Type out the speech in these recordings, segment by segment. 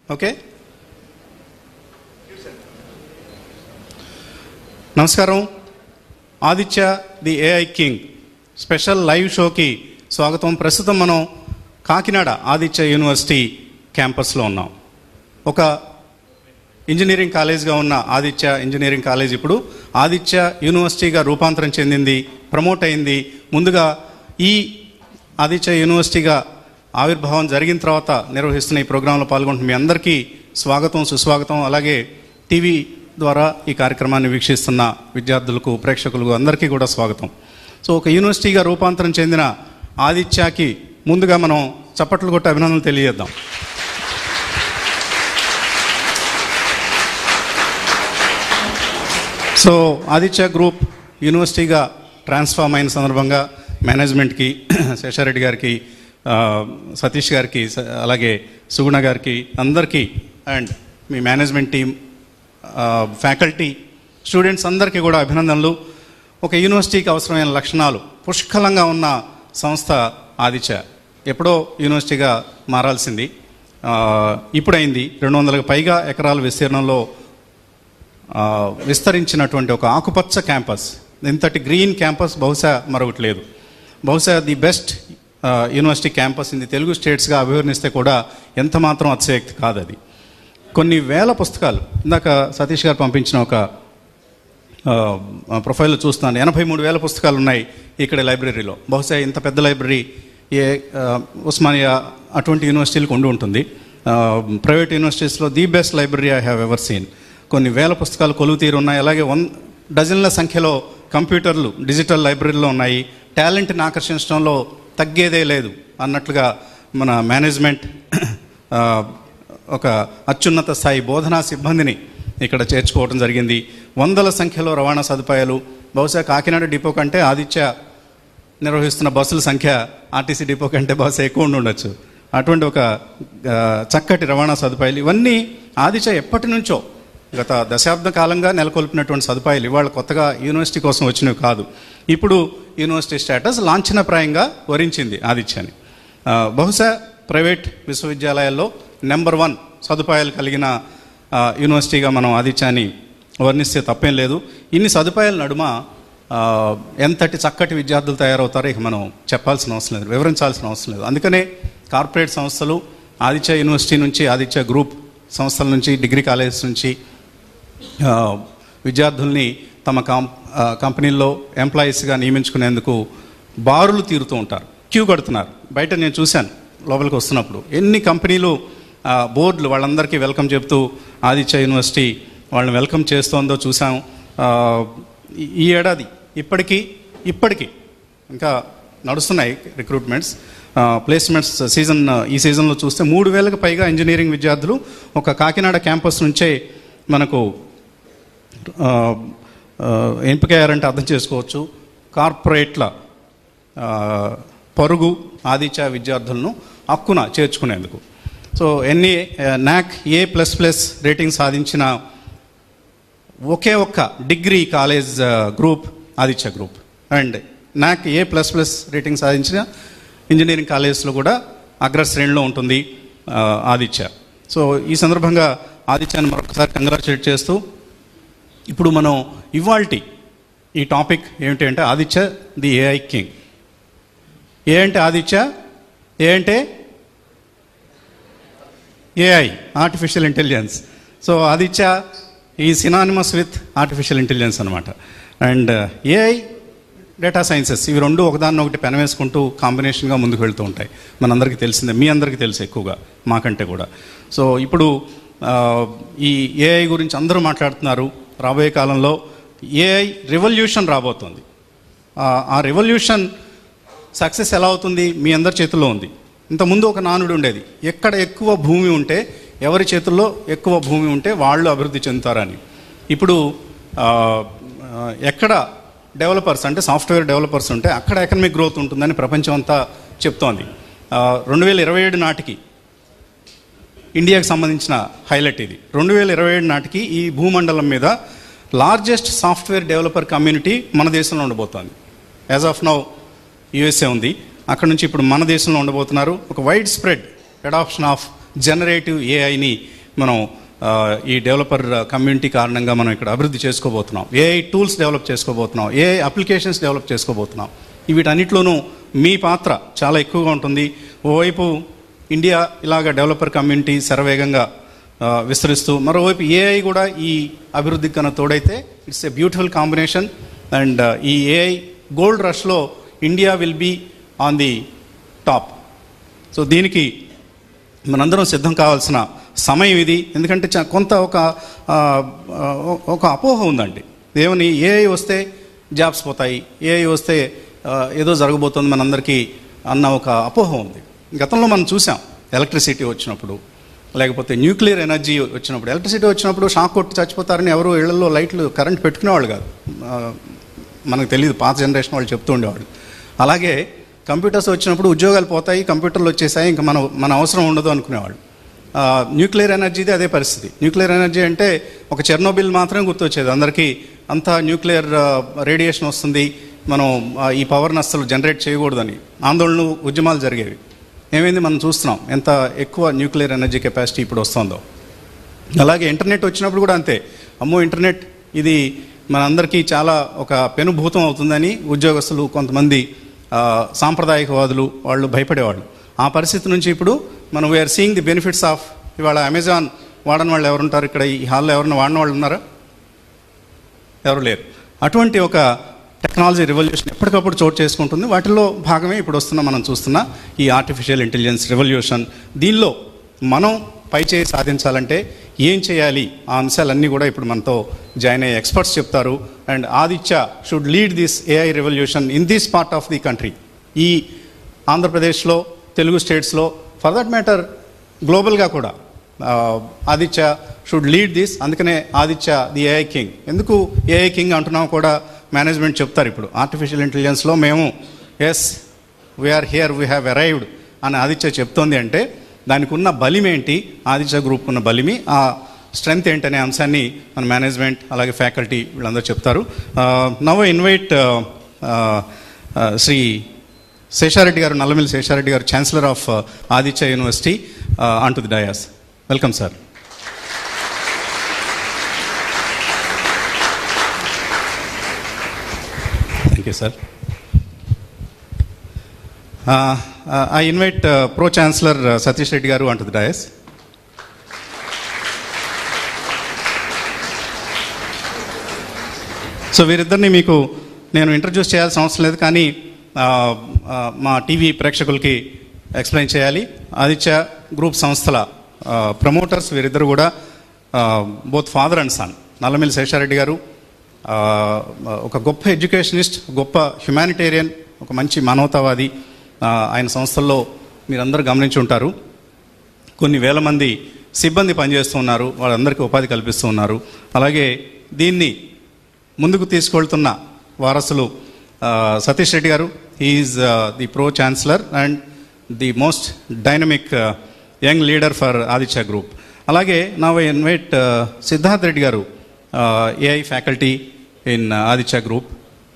Okay నమస్కారం Aditya the AI king special live షోకి స్వాగతం ప్రస్తుతం మనం కాకినాడ ఆదిత్య యూనివర్సిటీ క్యాంపస్లో ఉన్నాం ఒక ఇంజనీరింగ్ కాలేజ్గా ఉన్న ఆదిత్య ఇంజనీరింగ్ కాలేజ్ ఇప్పుడు ఆదిత్య యూనివర్సిటీగా రూపాంతరం చెందింది ప్రమోట్ అయింది ముందుగా ఈ ఆదిత్య యూనివర్సిటీగా ఆవిర్భావం జరిగిన తర్వాత నిర్వహిస్తున్న ఈ ప్రోగ్రాంలో పాల్గొంటున్న మీ అందరికీ స్వాగతం సుస్వాగతం అలాగే టీవీ ద్వారా ఈ కార్యక్రమాన్ని వీక్షిస్తున్న విద్యార్థులకు ప్రేక్షకులకు అందరికీ కూడా స్వాగతం సో ఒక యూనివర్సిటీగా రూపాంతరం చెందిన ఆదిత్యకి ముందుగా మనం చప్పట్లు కొట్టి అభినందనలు తెలియజేద్దాం సో ఆదిత్య గ్రూప్ యూనివర్సిటీగా ట్రాన్స్ఫార్మ్ అయిన సందర్భంగా మేనేజ్మెంట్కి శేషారెడ్డి గారికి ఆ, సతీష్ గారికి స- అలాగే సుగుణ గారికి అందరికీ అండ్ మీ మేనేజ్మెంట్ టీం ఫ్యాకల్టీ స్టూడెంట్స్ అందరికీ కూడా అభినందనలు ఒక యూనివర్సిటీకి అవసరమైన లక్షణాలు పుష్కలంగా ఉన్న సంస్థ ఆదిత్య ఎప్పుడో యూనివర్సిటీగా మారాల్సింది ఆ, ఇప్పుడైంది రెండు వందలకు పైగా ఎకరాల విస్తీర్ణంలో ఆ, విస్తరించినటువంటి ఒక ఆకుపచ్చ క్యాంపస్ ఇంతటి గ్రీన్ క్యాంపస్ బహుశా మరొకటి లేదు బహుశా the best university campus in the Telugu స్టేట్స్గా అభివర్ణిస్తే కూడా ఎంత మాత్రం అతిశయక్తి కాదు అది కొన్ని వేల పుస్తకాలు ఇందాక సతీష్ గారు పంపించిన ఒక ఆ, ప్రొఫైల్లో చూస్తున్నాను ఎనభై మూడు వేల పుస్తకాలు ఉన్నాయి ఇక్కడ లైబ్రరీలో బహుశా ఇంత పెద్ద లైబ్రరీ ఏ ఆ, ఉస్మానియా అటువంటి యూనివర్సిటీలకు ఉండి ఉంటుంది ఆ, ప్రైవేట్ యూనివర్సిటీస్లో the best library I have ever seen కొన్ని వేల పుస్తకాలు కొలువు తీరు ఉన్నాయి అలాగే వన్ డజన్ల సంఖ్యలో కంప్యూటర్లు డిజిటల్ లైబ్రరీలో ఉన్నాయి టాలెంట్ని ఆకర్షించడంలో తగ్గేదే లేదు అన్నట్లుగా మన మేనేజ్మెంట్ ఆ, ఒక అత్యున్నత స్థాయి బోధనా సిబ్బందిని ఇక్కడ చేర్చుకోవడం జరిగింది వందల సంఖ్యలో రవాణా సదుపాయాలు బహుశా కాకినాడ డిపో కంటే ఆదిత్య నిర్వహిస్తున్న బస్సుల సంఖ్య ఆర్టీసీ డిపో కంటే బహుశా ఎక్కువ ఉండి ఉండొచ్చు అటువంటి ఒక ఆ, చక్కటి రవాణా సదుపాయాలు ఇవన్నీ ఆదిత్య ఎప్పటి నుంచో గత దశాబ్ద కాలంగా నెలకొల్పినటువంటి సదుపాయాలు ఇవాళ కొత్తగా యూనివర్సిటీ కోసం వచ్చినవి కాదు ఇప్పుడు యూనివర్సిటీ స్టేటస్ లాంఛనప్రాయంగా వరించింది ఆదిత్యని ఆ, బహుశా ప్రైవేట్ విశ్వవిద్యాలయాల్లో నెంబర్ వన్ సదుపాయాలు కలిగిన ఆ, యూనివర్సిటీగా మనం ఆదిత్యాన్ని వర్ణిస్తే తప్పేం లేదు ఇన్ని సదుపాయాల నడుమ ఆ, ఎంతటి చక్కటి విద్యార్థులు తయారవుతారో ఇక మనం చెప్పాల్సిన అవసరం లేదు వివరించాల్సిన అవసరం లేదు అందుకనే కార్పొరేట్ సంస్థలు ఆదిత్య యూనివర్సిటీ నుంచి ఆదిత్య గ్రూప్ సంస్థల నుంచి డిగ్రీ కాలేజెస్ నుంచి ఆ, విద్యార్థుల్ని తమ కం ఆ, కంపెనీల్లో ఎంప్లాయీస్గా నియమించుకునేందుకు బారులు తీరుతూ ఉంటారు క్యూ కడుతున్నారు బయట నేను చూశాను లోపలికి వస్తున్నప్పుడు ఎన్ని కంపెనీలు ఆ, బోర్డులు వాళ్ళందరికీ వెల్కమ్ చెప్తూ ఆదిత్య యూనివర్సిటీ వాళ్ళని వెల్కమ్ చేస్తోందో చూసాం ఆ, ఈ- ఈ ఏడాది ఇప్పటికీ ఇప్పటికీ ఇంకా నడుస్తున్నాయి రిక్రూట్మెంట్స్ ప్లేస్మెంట్స్ సీజన్ ఈ సీజన్లో చూస్తే మూడు వేలకు పైగా ఇంజనీరింగ్ విద్యార్థులు ఒక కాకినాడ క్యాంపస్ నుంచే మనకు ఆ, ఆ, ఎంపికయ్యారంటే అర్థం చేసుకోవచ్చు కార్పొరేట్ల ఆ, పరుగు ఆదిత్య విద్యార్థులను హక్కున చేర్చుకునేందుకు సో ఎన్ని నాక్ ఏ ప్లస్ ప్లస్ రేటింగ్ సాధించిన ఒకే ఒక్క డిగ్రీ కాలేజ్ ఆ, group Aditya group and NAAC A plus plus rating సాధించిన ఇంజనీరింగ్ కాలేజెస్లో కూడా అగ్రశ్రేణిలో ఉంటుంది ఆ, ఆదిత్య సో ఈ సందర్భంగా ఆదిత్యాన్ని మరొకసారి కంగ్రాచులేట్ చేస్తూ ఇప్పుడు మనం ఇవాల్టి ఈ టాపిక్ ఏమిటి అంటే Aditya the AI king A అంటే ఆదిత్య ఏ అంటే AI artificial intelligence so Aditya is synonymous with artificial intelligence అనమాట అండ్ ఏఐ డేటా సైన్సెస్ ఇవి రెండు ఒకదాన్ని ఒకటి పెనవేసుకుంటూ కాంబినేషన్గా ముందుకు వెళ్తూ ఉంటాయి మనందరికీ తెలిసిందే మీ అందరికీ తెలుసు ఎక్కువగా మాకంటే కూడా సో ఇప్పుడు ఆ, ఈ ఏఐ గురించి అందరూ మాట్లాడుతున్నారు రాబోయే కాలంలో ఏఐ రెవల్యూషన్ రాబోతుంది ఆ- ఆ రెవల్యూషన్ సక్సెస్ ఎలా అవుతుంది మీ అందరి చేతుల్లో ఉంది ఇంతకుముందు ఒక నానుడు ఉండేది ఎక్కడ ఎక్కువ భూమి ఉంటే ఎవరి చేతుల్లో ఎక్కువ భూమి ఉంటే వాళ్ళు అభివృద్ధి చెందుతారని ఇప్పుడు ఆ, ఆ, ఎక్కడ డెవలపర్స్ అంటే సాఫ్ట్వేర్ డెవలపర్స్ ఉంటే అక్కడ ఎకనమిక్ గ్రోత్ ఉంటుందని ప్రపంచం అంతా చెప్తోంది రెండు వేల ఇరవై ఏడు నాటికి ఇండియాకి సంబంధించిన హైలైట్ ఇది రెండు వేల ఇరవై ఏడు నాటికి ఈ భూమండలం మీద లార్జెస్ట్ సాఫ్ట్వేర్ డెవలపర్ కమ్యూనిటీ మన దేశంలో ఉండబోతోంది యాజ్ ఆఫ్ నౌ యుఎస్ఏ ఉంది అక్కడ నుంచి ఇప్పుడు మన దేశంలో ఉండబోతున్నారు ఒక wide spread adoption of generative ఏఐని మనం ఆ, ఈ డెవలపర్ కమ్యూనిటీ కారణంగా మనం ఇక్కడ అభివృద్ధి చేసుకోబోతున్నాం ఏఐ టూల్స్ డెవలప్ చేసుకోబోతున్నాం ఏఐ అప్లికేషన్స్ డెవలప్ చేసుకోబోతున్నాం వీటన్నిటిలోనూ మీ పాత్ర చాలా ఎక్కువగా ఉంటుంది ఓవైపు ఇండియా ఇలాగ డెవలపర్ కమ్యూనిటీ శరవేగంగా ఆ, విస్తరిస్తూ మరోవైపు ఏఐ కూడా ఈ అభివృద్ధికి కన్నా తోడైతే it's a beautiful combination and ఈ ఏఐ గోల్డ్ రష్లో India will be on the top so దీనికి మనందరం సిద్ధం కావాల్సిన సమయం ఇది ఎందుకంటే చ- కొంత ఒక ఆ, ఆ, ఒక అపోహ ఉందండి ఏమని ఏఐ వస్తే జాబ్స్ పోతాయి ఏఐ వస్తే ఆ, ఏదో జరగబోతుంది మనందరికీ అన్న ఒక అపోహ ఉంది గతంలో మనం చూసాం ఎలక్ట్రిసిటీ వచ్చినప్పుడు లేకపోతే న్యూక్లియర్ ఎనర్జీ వచ్చినప్పుడు ఎలక్ట్రిసిటీ వచ్చినప్పుడు షాక్ కొట్టి చచ్చిపోతారని ఎవరు ఇళ్లలో లైట్లు కరెంట్ పెట్టుకునేవాళ్ళు కాదు ఆ, మనకు తెలియదు పాత జనరేషన్ వాళ్ళు చెప్తూ ఉండేవాళ్ళు అలాగే కంప్యూటర్స్ వచ్చినప్పుడు ఉద్యోగాలు పోతాయి కంప్యూటర్లు వచ్చేసాయి ఇంకా మన మన అవసరం ఉండదు అనుకునేవాళ్ళు ఆ, న్యూక్లియర్ ఎనర్జీది అదే పరిస్థితి న్యూక్లియర్ ఎనర్జీ అంటే ఒక చెర్నోబిల్ మాత్రమే గుర్తొచ్చేది అందరికీ అంతా న్యూక్లియర్ ఆ, రేడియేషన్ వస్తుంది మనం ఆ, ఈ పవర్ని అస్సలు జనరేట్ చేయకూడదని ఆందోళనలు ఉద్యమాలు జరిగేవి ఏమైంది మనం చూస్తున్నాం ఎంత ఎక్కువ న్యూక్లియర్ ఎనర్జీ కెపాసిటీ ఇప్పుడు వస్తుందో అలాగే ఇంటర్నెట్ వచ్చినప్పుడు కూడా అంతే అమ్మో ఇంటర్నెట్ ఇది మనందరికీ చాలా ఒక పెనుభూతం అవుతుందని ఉద్యోగస్తులు కొంతమంది ఆ, సాంప్రదాయకవాదులు వాళ్ళు భయపడేవాళ్ళు ఆ పరిస్థితి నుంచి ఇప్పుడు మనం we're seeing the benefits of ఇవాళ అమెజాన్ వాడని వాళ్ళు ఎవరుంటారు ఇక్కడ ఈ హాల్లో ఎవరైనా వాడిన వాళ్ళు ఉన్నారా ఎవరు లేరు అటువంటి ఒక టెక్నాలజీ రెవల్యూషన్ ఎప్పటికప్పుడు చోటు చేసుకుంటుంది వాటిల్లో భాగమే ఇప్పుడు వస్తున్న మనం చూస్తున్న ఈ ఆర్టిఫిషియల్ ఇంటెలిజెన్స్ రెవల్యూషన్ దీనిలో మనం పై చేయి సాధించాలంటే ఏం చేయాలి ఆ అంశాలన్నీ కూడా ఇప్పుడు మనతో జాయిన్ అయ్యే ఎక్స్పర్ట్స్ చెప్తారు and Aditya should lead this AI revolution in this part of the country ఈ ఆంధ్రప్రదేశ్లో తెలుగు స్టేట్స్లో ఫర్ దట్ మ్యాటర్ గ్లోబల్గా కూడా ఆ, ఆదిత్య షుడ్ లీడ్ దిస్ అందుకనే ఆదిత్య ది ఏఐ కింగ్ ఎందుకు ఏఐ కింగ్ అంటున్నాం కూడా మేనేజ్మెంట్ చెప్తారు ఇప్పుడు ఆర్టిఫిషియల్ ఇంటెలిజెన్స్లో మేము yes we're here we have arrived అని ఆదిత్య చెప్తోంది అంటే దానికి ఉన్న బలిమేంటి ఆదిత్య గ్రూప్ ఉన్న బలిమి ఆ స్ట్రెంగ్త్ ఏంటనే అంశాన్ని మన మేనేజ్మెంట్ అలాగే ఫ్యాకల్టీ వీళ్ళందరూ చెప్తారు నవ్ ఇన్వైట్ శ్రీ శేషారెడ్డి గారు Nallamilli Seshareddy garu chancellor of Aditya university on to the dais welcome sir thank you sir I invite pro chancellor Satish Reddy garu onto the dais so వీరిద్దరిని మీకు నేను ఇంట్రడ్యూస్ చేయాల్సిన అవసరం లేదు కానీ ఆ, ఆ, మా టీవీ ప్రేక్షకులకి ఎక్స్ప్లెయిన్ చేయాలి ఆదిత్య గ్రూప్ సంస్థల ప్రమోటర్స్ వీరిద్దరు కూడా both father and son Nallamilli Seshareddy garu ఆ, ఒక గొప్ప ఎడ్యుకేషనిస్ట్ గొప్ప హ్యుమానిటేరియన్ ఒక మంచి మానవతావాది ఆ, ఆయన సంస్థల్లో మీరందరూ గమనించి ఉంటారు కొన్ని వేల మంది సిబ్బంది పనిచేస్తూ ఉన్నారు వాళ్ళందరికీ ఉపాధి కల్పిస్తూ ఉన్నారు అలాగే దీన్ని ముందుకు తీసుకెళ్తున్న వారసులు ఆ, Satish Reddy garu is the pro chancellor and the most dynamic young leader for Aditya group అలాగే నా invite Siddharth Reddy garu AI faculty in Aditya group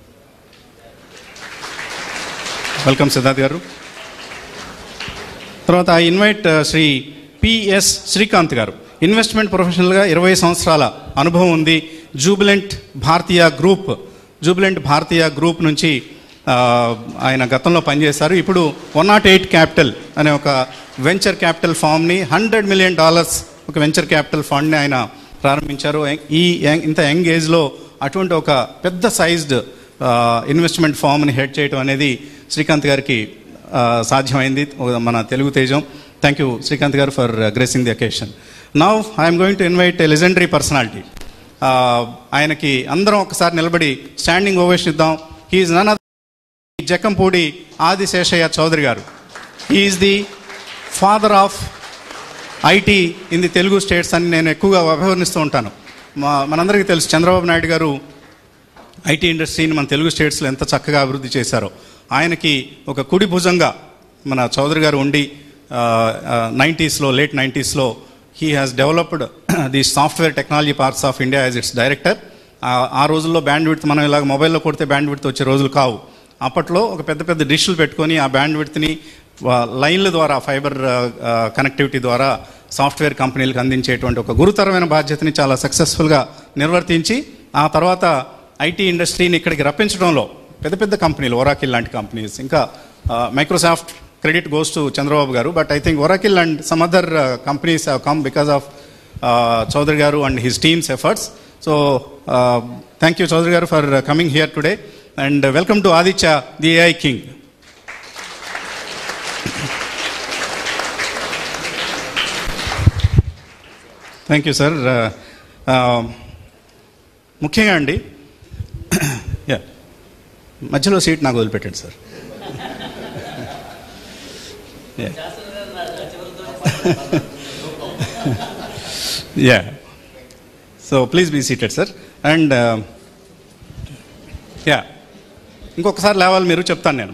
welcome Siddharth garu తర్వాత I invite Shri P S Srikanth garu investment ప్రొఫెషనల్గా ఇరవై సంవత్సరాల అనుభవం ఉంది Jubilant Bhartiya group Jubilant Bhartiya group నుంచి ఆ, ఆయన గతంలో పనిచేశారు ఇప్పుడు వన్ నాట్ ఎయిట్ క్యాపిటల్ అనే ఒక వెంచర్ క్యాపిటల్ ఫామ్ని హండ్రెడ్ మిలియన్ డాలర్స్ ఒక వెంచర్ క్యాపిటల్ ఫండ్ని ఆయన ప్రారంభించారు ఈ యంగ్- ఇంత యంగ్ ఏజ్లో అటువంటి ఒక పెద్ద సైజ్డ్ ఇన్వెస్ట్మెంట్ ఫామ్ని హెడ్ చేయడం అనేది శ్రీకాంత్ గారికి ఆ, సాధ్యమైంది ఒక మన తెలుగు తేజం thank you Srikanth garu for gracing the occasion now I'm going to invite a legendary personality ఆయనకి అందరం ఒకసారి నిలబడి స్టాండింగ్ ఓవేషన్ ఇద్దాం he's none Jakkampudi Adiseshaiah Chowdary garu he's the father of IT in the Telugu states అని నేను ఎక్కువగా అభివర్ణిస్తూ ఉంటాను మా మనందరికీ తెలుసు చంద్రబాబు నాయుడు గారు ఐటీ ఇండస్ట్రీని మన తెలుగు స్టేట్స్లో ఎంత చక్కగా అభివృద్ధి చేశారో ఆయనకి ఒక కుడి భుజంగా మన చౌదరి గారు ఉండి నైంటీస్లో లేట్ నైంటీస్లో he has developed the software technology parks of India as its director ఆ రోజుల్లో బ్యాండ్ విడ్త్ మనం ఇలాగ మొబైల్లో కొడితే బ్యాండ్ విడ్త్ వచ్చే రోజులు కావు అప్పట్లో ఒక పెద్ద పెద్ద డిష్లు పెట్టుకొని ఆ బ్యాండ్ విడ్త్ని లైన్ల ద్వారా ఫైబర్ కనెక్టివిటీ ద్వారా సాఫ్ట్వేర్ కంపెనీలకు అందించేటువంటి ఒక గురుతరమైన బాధ్యతని చాలా సక్సెస్ఫుల్గా నిర్వర్తించి ఆ తర్వాత ఐటీ ఇండస్ట్రీని ఇక్కడికి రప్పించడంలో పెద్ద పెద్ద కంపెనీలు ఒరాకిల్ లాంటి కంపెనీస్ ఇంకా Microsoft credit goes to Chandrababu garu but I think Oracle and some other companies have come because of Chowdary garu and his teams efforts so thank you Chowdary garu for coming here today and welcome to Aditya the AI king thank you sir ముఖ్యంగా అండి yeah మధ్యలో seat నాకు వదిలిపెట్టండి sir yeah so please be seated sir and yeah ఇంకొకసారి లేవాలి మీరు చెప్తాను నేను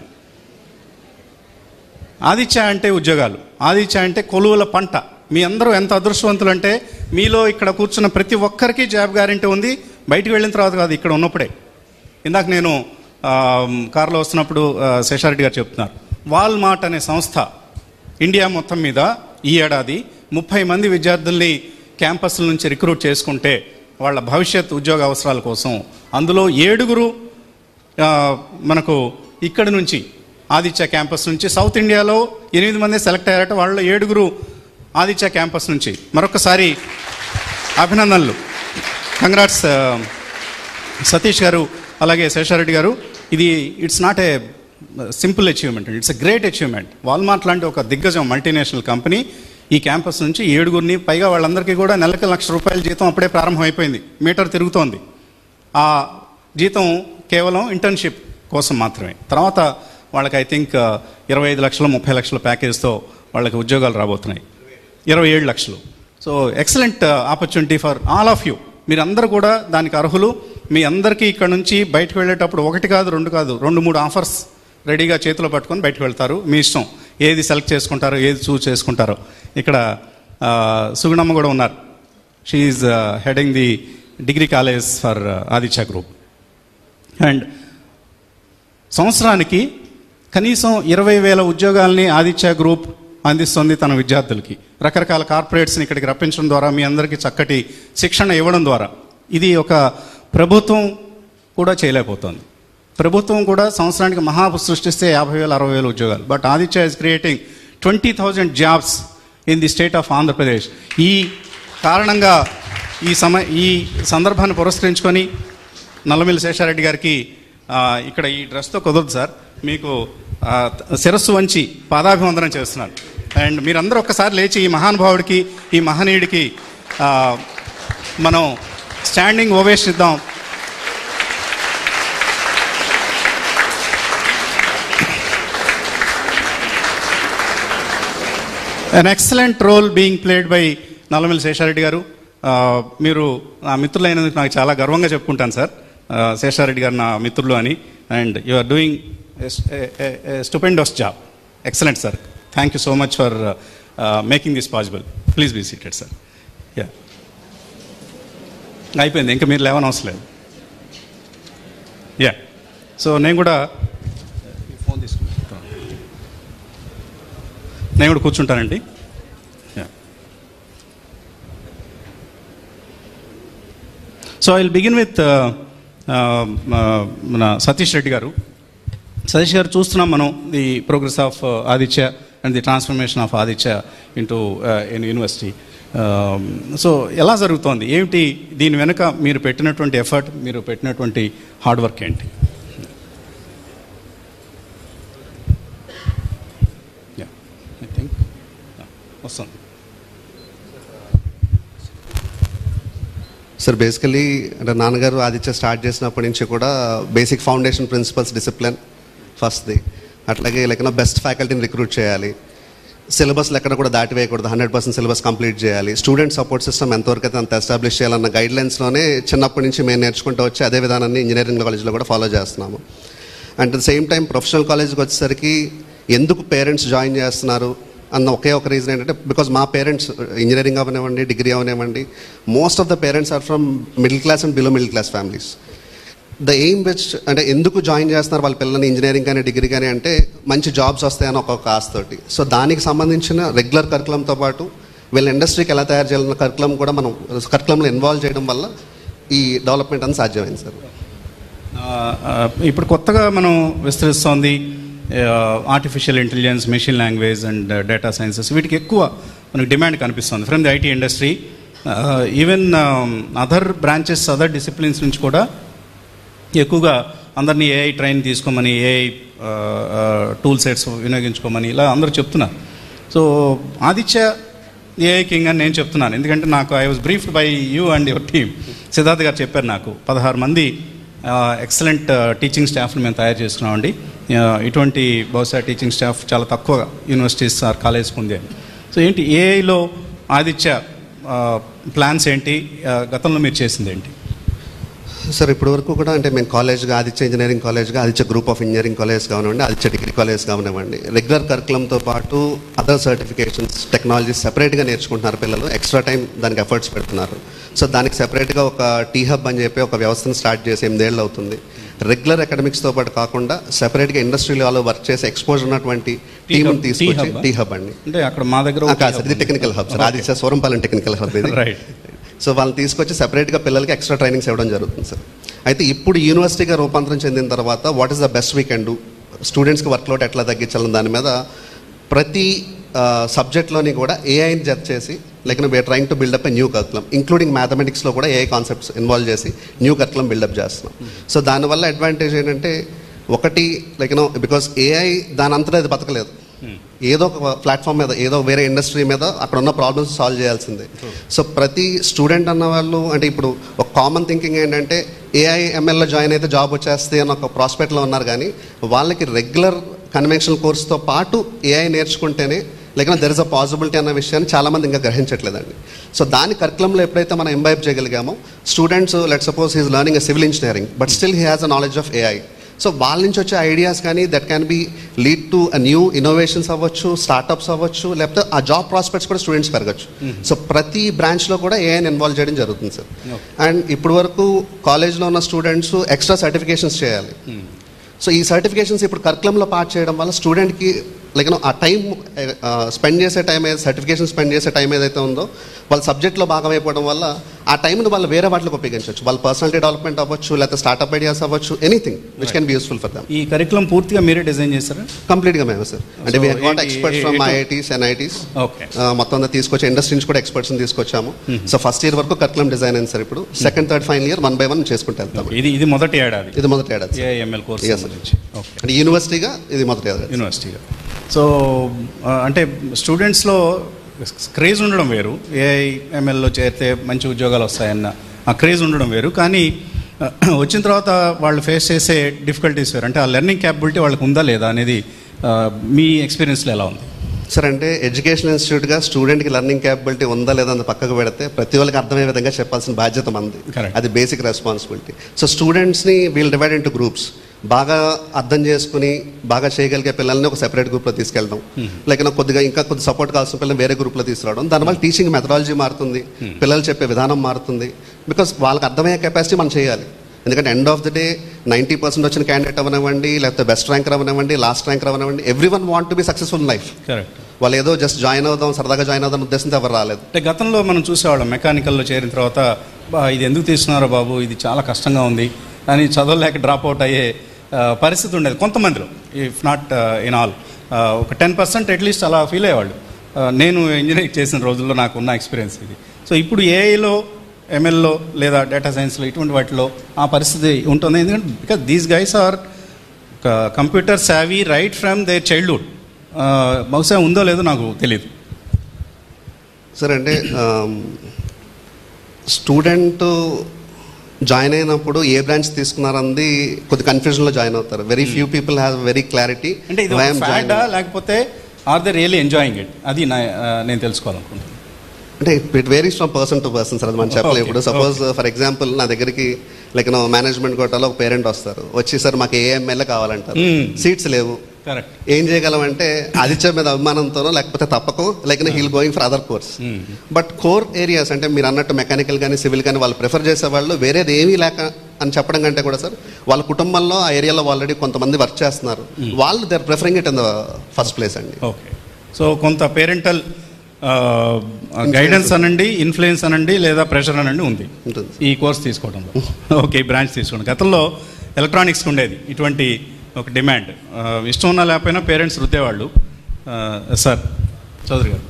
ఆదిత్య అంటే ఉద్యోగాలు ఆదిత్య అంటే కొలువుల పంట మీ అందరూ ఎంత అదృష్టవంతులు అంటే మీలో ఇక్కడ కూర్చున్న ప్రతి ఒక్కరికి జాబ్ గ్యారెంటీ ఉంది బయటికి వెళ్ళిన తర్వాత కాదు ఇక్కడ ఉన్నప్పుడే ఇందాక నేను ఆ, కారులో వస్తున్నప్పుడు ఆ, శేషారెడ్డి గారు చెప్తున్నారు వాల్మార్ట్ అనే సంస్థ ఇండియా మొత్తం మీద ఈ ఏడాది ముప్పై మంది విద్యార్థుల్ని క్యాంపస్ల నుంచి రిక్రూట్ చేసుకుంటే వాళ్ళ భవిష్యత్ ఉద్యోగ అవసరాల కోసం అందులో ఏడుగురు ఆ, మనకు ఇక్కడ నుంచి ఆదిత్య క్యాంపస్ నుంచి సౌత్ ఇండియాలో ఎనిమిది మంది సెలెక్ట్ అయ్యారట వాళ్ళ ఏడుగురు ఆదిత్య క్యాంపస్ నుంచి మరొకసారి అభినందనలు కంగ్రాట్స్ సతీష్ గారు అలాగే శేషారెడ్డి గారు ఇది it's not a simple achievement it's a great achievement Walmart లాంటి ఒక దిగ్గజం మల్టీనేషనల్ కంపెనీ ఈ క్యాంపస్ నుంచి ఏడుగురిని పైగా వాళ్ళందరికీ కూడా నెలకి లక్ష రూపాయల జీతం అప్పుడే ప్రారంభమైపోయింది మీటర్ తిరుగుతోంది ఆ జీతం కేవలం ఇంటర్న్షిప్ కోసం మాత్రమే తర్వాత వాళ్ళకి ఐ థింక్ ఇరవై ఐదు లక్షలు ముప్పై లక్షల ప్యాకేజ్తో వాళ్ళకి ఉద్యోగాలు రాబోతున్నాయి ఇరవై ఏడు లక్షలు so excellent opportunity for all of you మీరందరూ కూడా దానికి అర్హులు మీ అందరికీ ఇక్కడ నుంచి బయటకు వెళ్ళేటప్పుడు ఒకటి కాదు రెండు కాదు రెండు మూడు ఆఫర్స్ రెడీగా చేతిలో పట్టుకొని బయటకు వెళ్తారు మీ ఇష్టం ఏది సెలెక్ట్ చేసుకుంటారో ఏది చూస్ చేసుకుంటారో ఇక్కడ ఆ, సుగుణమ్మ కూడా ఉన్నారు she's heading the degree college for Aditya group and సంవత్సరానికి కనీసం ఇరవై వేల ఉద్యోగాల్ని ఆదిత్య గ్రూప్ అందిస్తుంది తన విద్యార్థులకి రకరకాల కార్పొరేట్స్ని ఇక్కడికి రప్పించడం ద్వారా మీ అందరికీ చక్కటి శిక్షణ ఇవ్వడం ద్వారా ఇది ఒక ప్రభుత్వం కూడా చేయలేకపోతుంది ప్రభుత్వం కూడా సంవత్సరానికి మహా సృష్టిస్తే యాభై వేల అరవై వేల ఉద్యోగాలు but Aditya is creating twenty thousand jobs in the state of Andhra Pradesh ఈ కారణంగా ఈ సమ ఈ సందర్భాన్ని పురస్కరించుకొని నల్లమిల్లి శేషారెడ్డి గారికి ఆ, ఇక్కడ ఈ డ్రెస్తో కుదరదు సార్ మీకు ఆ, శిరస్సు వంచి పాదాభివందనం చేస్తున్నాను అండ్ మీరందరూ ఒక్కసారి లేచి ఈ మహానుభావుడికి ఈ మహనీయుడికి ఆ, మనం స్టాండింగ్ ఓవేషన్ ఇద్దాం on excellent role being played by Nallamilli Seshareddy garu ఆ, మీరు నా మిత్రులైనందుకు నాకు చాలా గర్వంగా చెప్పుకుంటాను సార్ ఆ, శేషారెడ్డి గారు నా మిత్రులు అని and you are doing stupendous job excellent sir thank you so much for making this possible please be seated sir yeah అయిపోయింది ఇంకా మీరు లేవని అవసరం లేదు యా సో నేను కూడా ఫోన్ తీసుకుంటాను నేను కూడా కూర్చుంటానండి so I will begin with మన సతీష్ రెడ్డి గారు సతీష్ గారు చూస్తున్నాం మనం the progress of Aditya and the transformation of Aditya into in university so ఎలా జరుగుతోంది ఏమిటి దీని వెనుక మీరు పెట్టినటువంటి ఎఫర్ట్ మీరు పెట్టినటువంటి హార్డ్ వర్క్ ఏంటి ఐ థింక్ వస్తుంది సార్ బేసికలీ అంటే నాన్నగారు ఆదిత్య స్టార్ట్ చేసినప్పటి నుంచి కూడా బేసిక్ ఫౌండేషన్ ప్రిన్సిపల్స్ డిసిప్లిన్ ఫస్ట్ది అట్లాగే లైక్ బెస్ట్ ఫ్యాకల్టీని రిక్రూట్ చేయాలి సిలబస్ ఎక్కడ కూడా దాటివేయకూడదు హండ్రెడ్ పర్సెంట్ సిలబస్ కంప్లీట్ చేయాలి స్టూడెంట్ సపోర్ట్ సిస్టమ్ ఎంతవరకు అయితే అంత ఎస్టాబ్లిష్ చేయాలన్న గైడ్ లైన్స్లోనే చిన్నప్పటి నుంచి మేము నేర్చుకుంటూ వచ్చి అదే విధానాన్ని ఇంజనీరింగ్ కాలేజ్లో కూడా ఫాలో చేస్తున్నాము and the same time professional కాలేజ్కి వచ్చేసరికి ఎందుకు పేరెంట్స్ జాయిన్ చేస్తున్నారు అన్న ఒకే ఒక రీజన్ ఏంటంటే బికాజ్ మా పేరెంట్స్ ఇంజనీరింగ్ అవనివ్వండి డిగ్రీ అవనివ్వండి most of the parents are from middle class and below middle class families the aim which అంటే ఎందుకు జాయిన్ చేస్తున్నారు వాళ్ళ పిల్లల్ని ఇంజనీరింగ్ కానీ డిగ్రీ కానీ అంటే మంచి జాబ్స్ వస్తాయని ఒక్కొక్క ఆశతోటి సో దానికి సంబంధించిన రెగ్యులర్ కరికులంతో పాటు వీళ్ళ ఇండస్ట్రీకి ఎలా తయారు చేయాలన్న కరికులం కూడా మనం కరికులంలో ఇన్వాల్వ్ చేయడం వల్ల ఈ డెవలప్మెంట్ అనేది సాధ్యమైంది సార్ ఆ, ఆ, ఇప్పుడు కొత్తగా మనం విస్తరిస్తోంది artificial intelligence machine language and data sciences వీటికి ఎక్కువ మనకి డిమాండ్ కనిపిస్తుంది from the IT industry even other branches other disciplines నుంచి కూడా ఎక్కువగా అందరినీ ఏఐ ట్రైన్ తీసుకోమని ఏఐ టూల్ సెట్స్ వినియోగించుకోమని ఇలా అందరూ చెప్తున్నారు సో ఆదిత్య ఏఐ కింగ్ అని నేను చెప్తున్నాను ఎందుకంటే నాకు I was briefed by you and your team Siddharth garu చెప్పారు నాకు పదహారు మంది ఎక్సలెంట్ టీచింగ్ స్టాఫ్ని మేము తయారు చేసుకున్నామండి ఆ, ఇటువంటి బహుశా టీచింగ్ స్టాఫ్ చాలా తక్కువ యూనివర్సిటీస్ ఆర్ కాలేజ్ ఉంది అని సో ఏంటి ఏఐలో ఆదిత్య ప్లాన్స్ ఏంటి ఆ, గతంలో మీరు చేసింది ఏంటి సార్ ఇప్పటి వరకు కూడా అంటే మేము కాలేజ్గా ఆదిత్య ఇంజనీరింగ్ కాలేజ్గా Aditya group of engineering college కానివ్వండి ఆదిత్య డిగ్రీ కాలేజ్ కానివ్వండి రెగ్యులర్ కరికులంతో పాటు అదర్ సర్టిఫికేషన్స్ టెక్నాలజీస్ సెపరేట్గా నేర్చుకుంటున్నారు పిల్లలు ఎక్స్ట్రా టైం దానికి ఎఫర్ట్స్ పెడుతున్నారు సో దానికి సెపరేట్గా ఒక టీ హబ్ అని చెప్పి ఒక వ్యవస్థను స్టార్ట్ చేసి ఎనిమిదేళ్ళు అవుతుంది రెగ్యులర్ అకాడమిక్స్తో పాటు కాకుండా సెపరేట్గా ఇండస్ట్రీలో వాళ్ళు వర్క్ చేసి ఎక్స్పోజర్ ఉన్నటువంటి Tea టీంని hub- తీసుకొచ్చి tea hub ఆ? టీ హబ్ అండి అంటే అక్కడ మా దగ్గర ఆ, ఒక కాదు సార్ ఇది technical hub sir Aditya Surampalem technical hub ఇది రైట్ సో వాళ్ళని తీసుకొచ్చి సెపరేట్గా పిల్లలకి ఎక్స్ట్రా ట్రైనింగ్స్ ఇవ్వడం జరుగుతుంది సార్ అయితే ఇప్పుడు యూనివర్సిటీగా రూపాంతరం చెందిన తర్వాత what is the best we can do స్టూడెంట్స్కి వర్క్లోడ్ ఎట్లా తగ్గించాలని దాని మీద ప్రతి సబ్జెక్ట్లోని కూడా ఏఐని జత చేసి like we're trying to build up a new curriculum including మ్యాథమెటిక్స్లో కూడా ఏఐ కాన్సెప్ట్స్ ఇన్వాల్వ్ చేసి న్యూ కర్కులం బిల్డప్ చేస్తున్నాం సో దానివల్ల అడ్వాంటేజ్ ఏంటంటే ఒకటి లైక్ నో బికాస్ ఏఐ దాని అంతటా అది బతకలేదు ఏదో ఒక ప్లాట్ఫామ్ మీద ఏదో వేరే ఇండస్ట్రీ మీద అక్కడ ఉన్న ప్రాబ్లమ్స్ సాల్వ్ చేయాల్సిందే సో ప్రతి స్టూడెంట్ అన్న వాళ్ళు అంటే ఇప్పుడు ఒక కామన్ థింకింగ్ ఏంటంటే ఏఐ ఎంఎల్లో జాయిన్ అయితే జాబ్ వచ్చేస్తే అని ఒక ప్రాస్పెక్ట్లో ఉన్నారు కానీ వాళ్ళకి రెగ్యులర్ కన్వెన్షనల్ కోర్స్తో పాటు ఏఐ నేర్చుకుంటేనే లేక దెర్ ఇస్ అ పాసిబిలిటీ అన్న విషయాన్ని చాలామంది ఇంకా గ్రహించట్లేదండి సో దాని కరికులంలో ఎప్పుడైతే మనం ఎంబైబ్ చేయగలిగామో students let suppose he's learning a civil engineering but still he has a knowledge of AI so వాళ్ళ నుంచి వచ్చే ఐడియాస్ కానీ that can be lead to new innovations అవ్వచ్చు స్టార్టప్స్ అవ్వచ్చు లేకపోతే ఆ జాబ్ ప్రాస్పెక్ట్స్ కూడా స్టూడెంట్స్ పెరగచ్చు సో ప్రతి బ్రాంచ్లో కూడా ఏఐని ఇన్వాల్వ్ చేయడం జరుగుతుంది సార్ అండ్ ఇప్పుడు వరకు కాలేజ్లో ఉన్న స్టూడెంట్స్ ఎక్స్ట్రా సర్టిఫికేషన్స్ చేయాలి సో ఈ సర్టిఫికేషన్స్ ఇప్పుడు కరికులంలో పార్ట్ చేయడం వల్ల స్టూడెంట్కి లైక్ ఆ టైం స్పెండ్ చేసే టైం ఏదైతే సర్టిఫికేషన్ స్పెండ్ చేసే టైం ఏదైతే ఉందో వాళ్ళ సబ్జెక్ట్లో భాగమైపోవడం వల్ల ఆ టైంని వాళ్ళు వేరే వాటికి ఉపయోగించవచ్చు వాళ్ళ పర్సనాలిటీ డెవలప్మెంట్ అవ్వచ్చు లేకపోతే స్టార్ట్అప్ ఐడియాస్ అవ్వచ్చు anything which can be useful for them ఈ కరికులం పూర్తిగా మీరే డిజైన్ చేస్తారా కంప్లీట్గా మేము సార్ అంటే So, వీ గాట్ ఏంటి- ఎక్స్పర్ట్స్ ఫ్రమ్ ఎటు- ఐఐటీస్ ఎన్ఐటీస్ ఓకే మొత్తం అంతా తీసుకొచ్చి ఇండస్ట్రీ నుంచి కూడా ఎక్స్పర్ట్స్ని తీసుకొచ్చాము సో ఫస్ట్ ఇయర్ వరకు కరికులం డిజైన్ అయింది సార్ ఇప్పుడు second third final year one by one చేసుకుంటూ వెళ్తాము ఇది ఇది మొదటి ఏడాది ఇది మొదటి ఏడాది sir. AIML course Yes, sir. సంబంధించి ఓకే అంటే యూనివర్సిటీగా ఇది మొదటి ఏడాది యూనివర్సిటీగా సో ఆ, అంటే స్టూడెంట్స్లో క్రేజ్ ఉండడం వేరు ఏఐఎంఎల్లో చేరితే మంచి ఉద్యోగాలు వస్తాయన్న ఆ క్రేజ్ ఉండడం వేరు కానీ ఆ, వచ్చిన తర్వాత వాళ్ళు ఫేస్ చేసే డిఫికల్టీస్ వేరు అంటే ఆ లెర్నింగ్ క్యాపబిలిటీ వాళ్ళకి ఉందా లేదా అనేది ఆ, మీ ఎక్స్పీరియన్స్లో ఎలా ఉంది సార్ అంటే ఎడ్యుకేషన్ ఇన్స్టిట్యూట్గా స్టూడెంట్కి లెర్నింగ్ క్యాపబిలిటీ ఉందా లేదా అని పక్కకు పెడితే ప్రతి వాళ్ళకి అర్థమయ్యే విధంగా చెప్పాల్సిన బాధ్యత మంది Correct. అది బేసిక్ రెస్పాన్సిబిలిటీ సో స్టూడెంట్స్ని వీల్ డివైడ్ ఇంటూ గ్రూప్స్ బాగా అర్థం చేసుకుని బాగా చేయగలిగే పిల్లల్ని ఒక సెపరేట్ గ్రూప్లో తీసుకెళ్ళడం లేక కొద్దిగా ఇంకా కొద్ది సపోర్ట్ కావాల్సిన పిల్లల్ని వేరే గ్రూప్లో తీసుకురావడం దానివల్ల టీచింగ్ మెథడాలజీ మారుతుంది పిల్లలు చెప్పే విధానం మారుతుంది బికాస్ వాళ్ళకి అర్థమయ్యే కెపాసిటీ మనం చేయాలి ఎందుకంటే end of the day ninety percent వచ్చిన క్యాండిడేట్ అవనివ్వండి లేకపోతే బెస్ట్ ర్యాంకర్ అవనివ్వండి లాస్ట్ ర్యాంకర్ అవనివ్వండి every one want to be successful life correct వాళ్ళు ఏదో జస్ట్ జాయిన్ అవుదాం సరదాగా జాయిన్ అవుదాం ఉద్దేశంతో ఎవరు రాలేదు అంటే గతంలో మనం చూసేవాళ్ళం మెకానికల్లో చేరిన తర్వాత బా ఇది ఎందుకు తీసుకున్నారో బాబు ఇది చాలా కష్టంగా ఉంది అని చదవలేక డ్రాప్ అవుట్ అయ్యే ఆ, పరిస్థితి ఉండేది కొంతమందిలో ఇఫ్ నాట్ ఇన్ ఆల్ ఒక టెన్ పర్సెంట్ అట్లీస్ట్ అలా ఫీల్ అయ్యేవాళ్ళు ఆ, నేను ఇంజనీరింగ్ చేసిన రోజుల్లో నాకు ఉన్న ఎక్స్పీరియన్స్ ఇది సో ఇప్పుడు ఏఐలో ఎంఎల్లో లేదా డేటా సైన్స్లో ఇటువంటి వాటిలో ఆ పరిస్థితి ఉంటుంది ఎందుకంటే because these guys are computer savvy right from their childhood బహుశా ఉందో లేదో నాకు తెలియదు సరే అంటే స్టూడెంట్ జాయిన్ అయినప్పుడు ఏ బ్రాంచ్ తీసుకున్నారన్నది కొద్ది కన్ఫ్యూజన్లో జాయిన్ అవుతారు very few people have very clarity అంటే ఇది ఫ్యాడా లేకపోతే or they really enjoying it అది నా ఆ, నేను తెలుసుకోవాలనుకుంటున్నాను అంటే it varies from person to person sir అది మనం చెప్పలేము Okay, ఇప్పుడు సపోజ్ ఫర్ ఎగ్జాంపుల్ నా దగ్గరికి లైక్ నో మేనేజ్మెంట్ కోటాలో ఒక పేరెంట్ వస్తారు వచ్చి సార్ మాకు ఏ ఎమ్మెల్యే కావాలంటారు Hmm. సీట్స్ లేవు కరెక్ట్ ఏం చేయగలం అంటే ఆదిత్య మీద అభిమానంతోనో లేకపోతే తప్పకో like he'll going for other course but core areas అంటే మీరు అన్నట్టు మెకానికల్ కానీ సివిల్ కానీ వాళ్ళు ప్రిఫర్ చేసే వాళ్ళు వేరేది ఏమీ లేక అని చెప్పడం కంటే కూడా సార్ వాళ్ళ కుటుంబంలో ఆ ఏరియాలో ఆల్రెడీ కొంతమంది వర్క్ చేస్తున్నారు వాళ్ళు they are preferring it in the first place అండి ఓకే సో కొంత పేరెంటల్ గైడెన్స్ అనండి ఇన్ఫ్లుయెన్స్ అనండి లేదా ప్రెషర్ అనండి ఉంది ఉంటుంది ఈ కోర్స్ తీసుకోవడంలో ఓకే ఈ బ్రాంచ్ తీసుకోవడం గతంలో ఎలక్ట్రానిక్స్కి ఉండేది ఇటువంటి ఒక డిమాండ్ ఆ, ఇష్టం ఉన్నా లేకపోయినా పేరెంట్స్ రుద్దేవాళ్ళు ఆ, సార్ చౌదరి గారు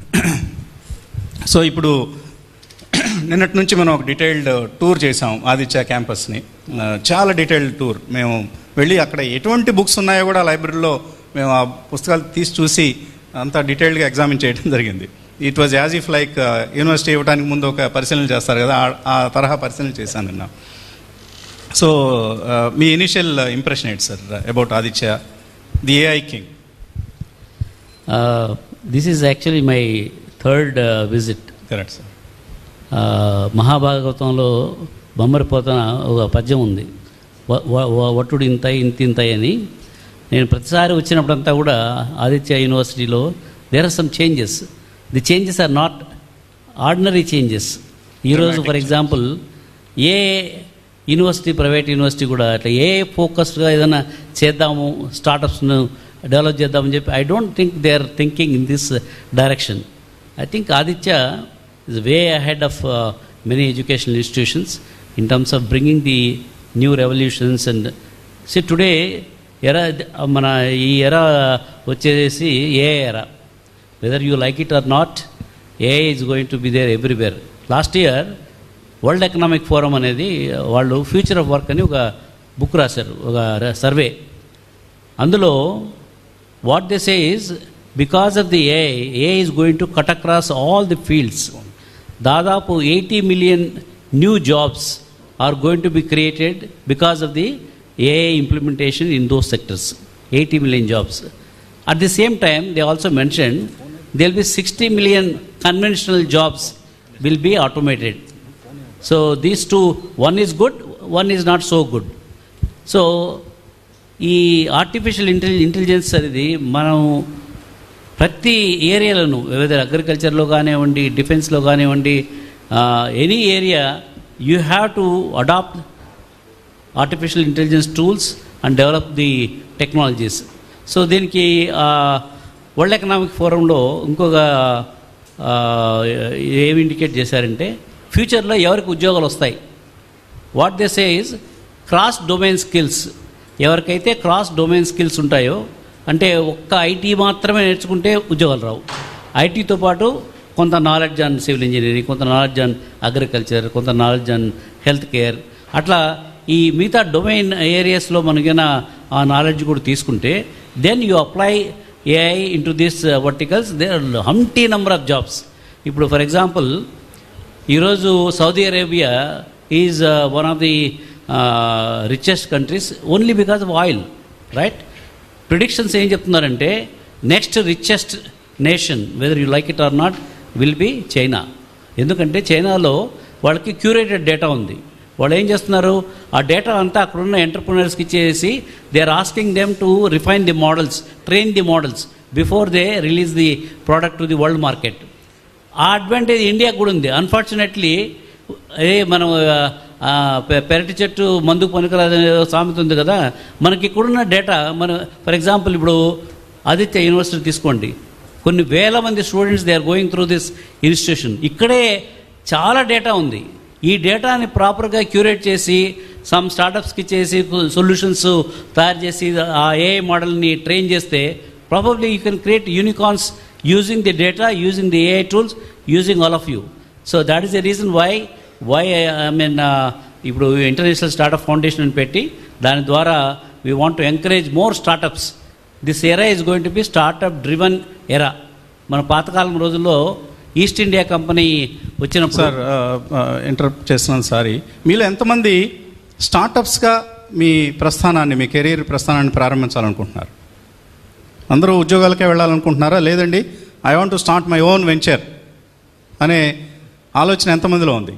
సో ఇప్పుడు నిన్నటి నుంచి మనం ఒక డీటెయిల్డ్ టూర్ చేసాం ఆదిత్య క్యాంపస్ని ఆ, చాలా డీటెయిల్డ్ టూర్ మేము వెళ్ళి అక్కడ ఎటువంటి బుక్స్ ఉన్నాయో కూడా లైబ్రరీలో మేము ఆ పుస్తకాలు తీసి చూసి అంతా డీటెయిల్డ్గా ఎగ్జామిన్ చేయడం జరిగింది it was as if like university ఇవ్వడానికి ముందు ఒక పరిశీలన చేస్తారు కదా ఆ- ఆ తరహా పరిశీలన చేశాను నిన్న సో మీ ఇనిషియల్ ఇంప్రెషన్ ఏంటి sir about Aditya the AI king Uh, this is actually my third uh, visit. Correct sir Uh, మహాభాగవతంలో బొమ్మరిపోతన ఒక పద్యం ఉంది వ- వ- వ- వటుడు ఇంతై ఇంత ఇంతై అని నేను ప్రతిసారి వచ్చినప్పుడంతా కూడా ఆదిత్య యూనివర్సిటీలో there are some changes the changes are not ordinary changes ఈరోజు for example a university private university కూడా అట్లా ఏ ఫోకస్డ్గా ఏదైనా చేద్దాము స్టార్టప్స్ను డెవలప్ చేద్దామని చెప్పి I don't think they are thinking in this direction I think Aditya is way ahead of uh, many educational institutions in terms of bringing the new revolutions and see today era మన ఈ ఎరా వచ్చేసి AI era whether you like it or not AI is going to be there everywhere last year World Economic Forum అనేది వాళ్ళు future of work అని ఒక book రాశారు ఒక సర్వే అందులో what they say is because of the AI is going to cut across all the fields దాదాపు eighty million new jobs are going to be created because of the AI implementation in those sectors eighty million jobs at the same time they also mention they will be sixty million conventional jobs will be automated so these two one is good one is not so good so ఈ artificial ఇంటెలి intelligence అనేది మనం ప్రతి ఏరియాలను whether అగ్రికల్చర్లో కానివ్వండి డిఫెన్స్లో కానివ్వండి any area you have to adapt artificial intelligence tools and develop the technologies so దీనికి వరల్డ్ ఎకనామిక్ ఫోరంలో ఇంకొక ఆ, ఏమి ఇండికేట్ చేశారంటే ఫ్యూచర్లో ఎవరికి ఉద్యోగాలు వస్తాయి what they say is cross domain skills ఎవరికైతే క్రాస్ డొమైన్ స్కిల్స్ ఉంటాయో అంటే ఒక్క ఐటీ మాత్రమే నేర్చుకుంటే ఉద్యోగాలు రావు ఐటీతో పాటు కొంత నాలెడ్జ్ ఆన్ సివిల్ ఇంజనీరింగ్ కొంత నాలెడ్జ్ ఆన్ అగ్రికల్చర్ కొంత నాలెడ్జ్ ఆన్ హెల్త్ కేర్ అట్లా ఈ మిగతా డొమైన్ ఏరియాస్లో మనకైనా ఆ నాలెడ్జ్ కూడా తీసుకుంటే then you apply AI into this verticals there హంటీ నెంబర్ ఆఫ్ జాబ్స్ ఇప్పుడు ఫర్ ఎగ్జాంపుల్ ఈరోజు Saudi Arabia is one of the richest countries only because of oil right predictions ఏం చెప్తున్నారంటే next richest nation whether you like it or not will be China ఎందుకంటే చైనాలో వాళ్ళకి curated data ఉంది వాళ్ళు ఏం చేస్తున్నారు ఆ డేటా అంతా అక్కడున్న ఎంటర్ప్రినర్స్కి ఇచ్చేసి they are asking them to refine the models train the models before they release the product to the world market ఆ అడ్వాంటేజ్ ఇండియాకు కూడా ఉంది అన్ఫార్చునేట్లీ అదే మనం ఆ, పె- పెరటి చెట్టు మందుకు పనికిరాదనే సామెత ఉంది కదా మనకి ఇక్కడున్న డేటా మన ఫర్ ఎగ్జాంపుల్ ఇప్పుడు ఆదిత్య యూనివర్సిటీ తీసుకోండి కొన్ని వేల మంది students they are going through this institution ఇక్కడే చాలా డేటా ఉంది ఈ డేటాని ప్రాపర్గా క్యూరేట్ చేసి సమ్ స్టార్టప్స్కి చేసి సొల్యూషన్స్ తయారు చేసి ఆ ఏఐ మోడల్ని ట్రైన్ చేస్తే probably you can create unicorns using the data using the AI tools using all of you so that is the reason why why I mean ఇప్పుడు ఇంటర్నేషనల్ స్టార్టప్ ఫౌండేషన్ అని పెట్టి దాని ద్వారా we want to encourage more startups this era is going to be startup driven era మన పాతకాలం రోజుల్లో East India Company వచ్చినప్పుడు sir interrupt చేస్తున్నాను సారీ మీలో ఎంతమంది స్టార్టప్స్గా మీ ప్రస్థానాన్ని మీ కెరీర్ ప్రస్థానాన్ని ప్రారంభించాలనుకుంటున్నారు అందరూ ఉద్యోగాలకే వెళ్ళాలనుకుంటున్నారా లేదండి I want to start my own venture అనే ఆలోచన ఎంతమందిలో ఉంది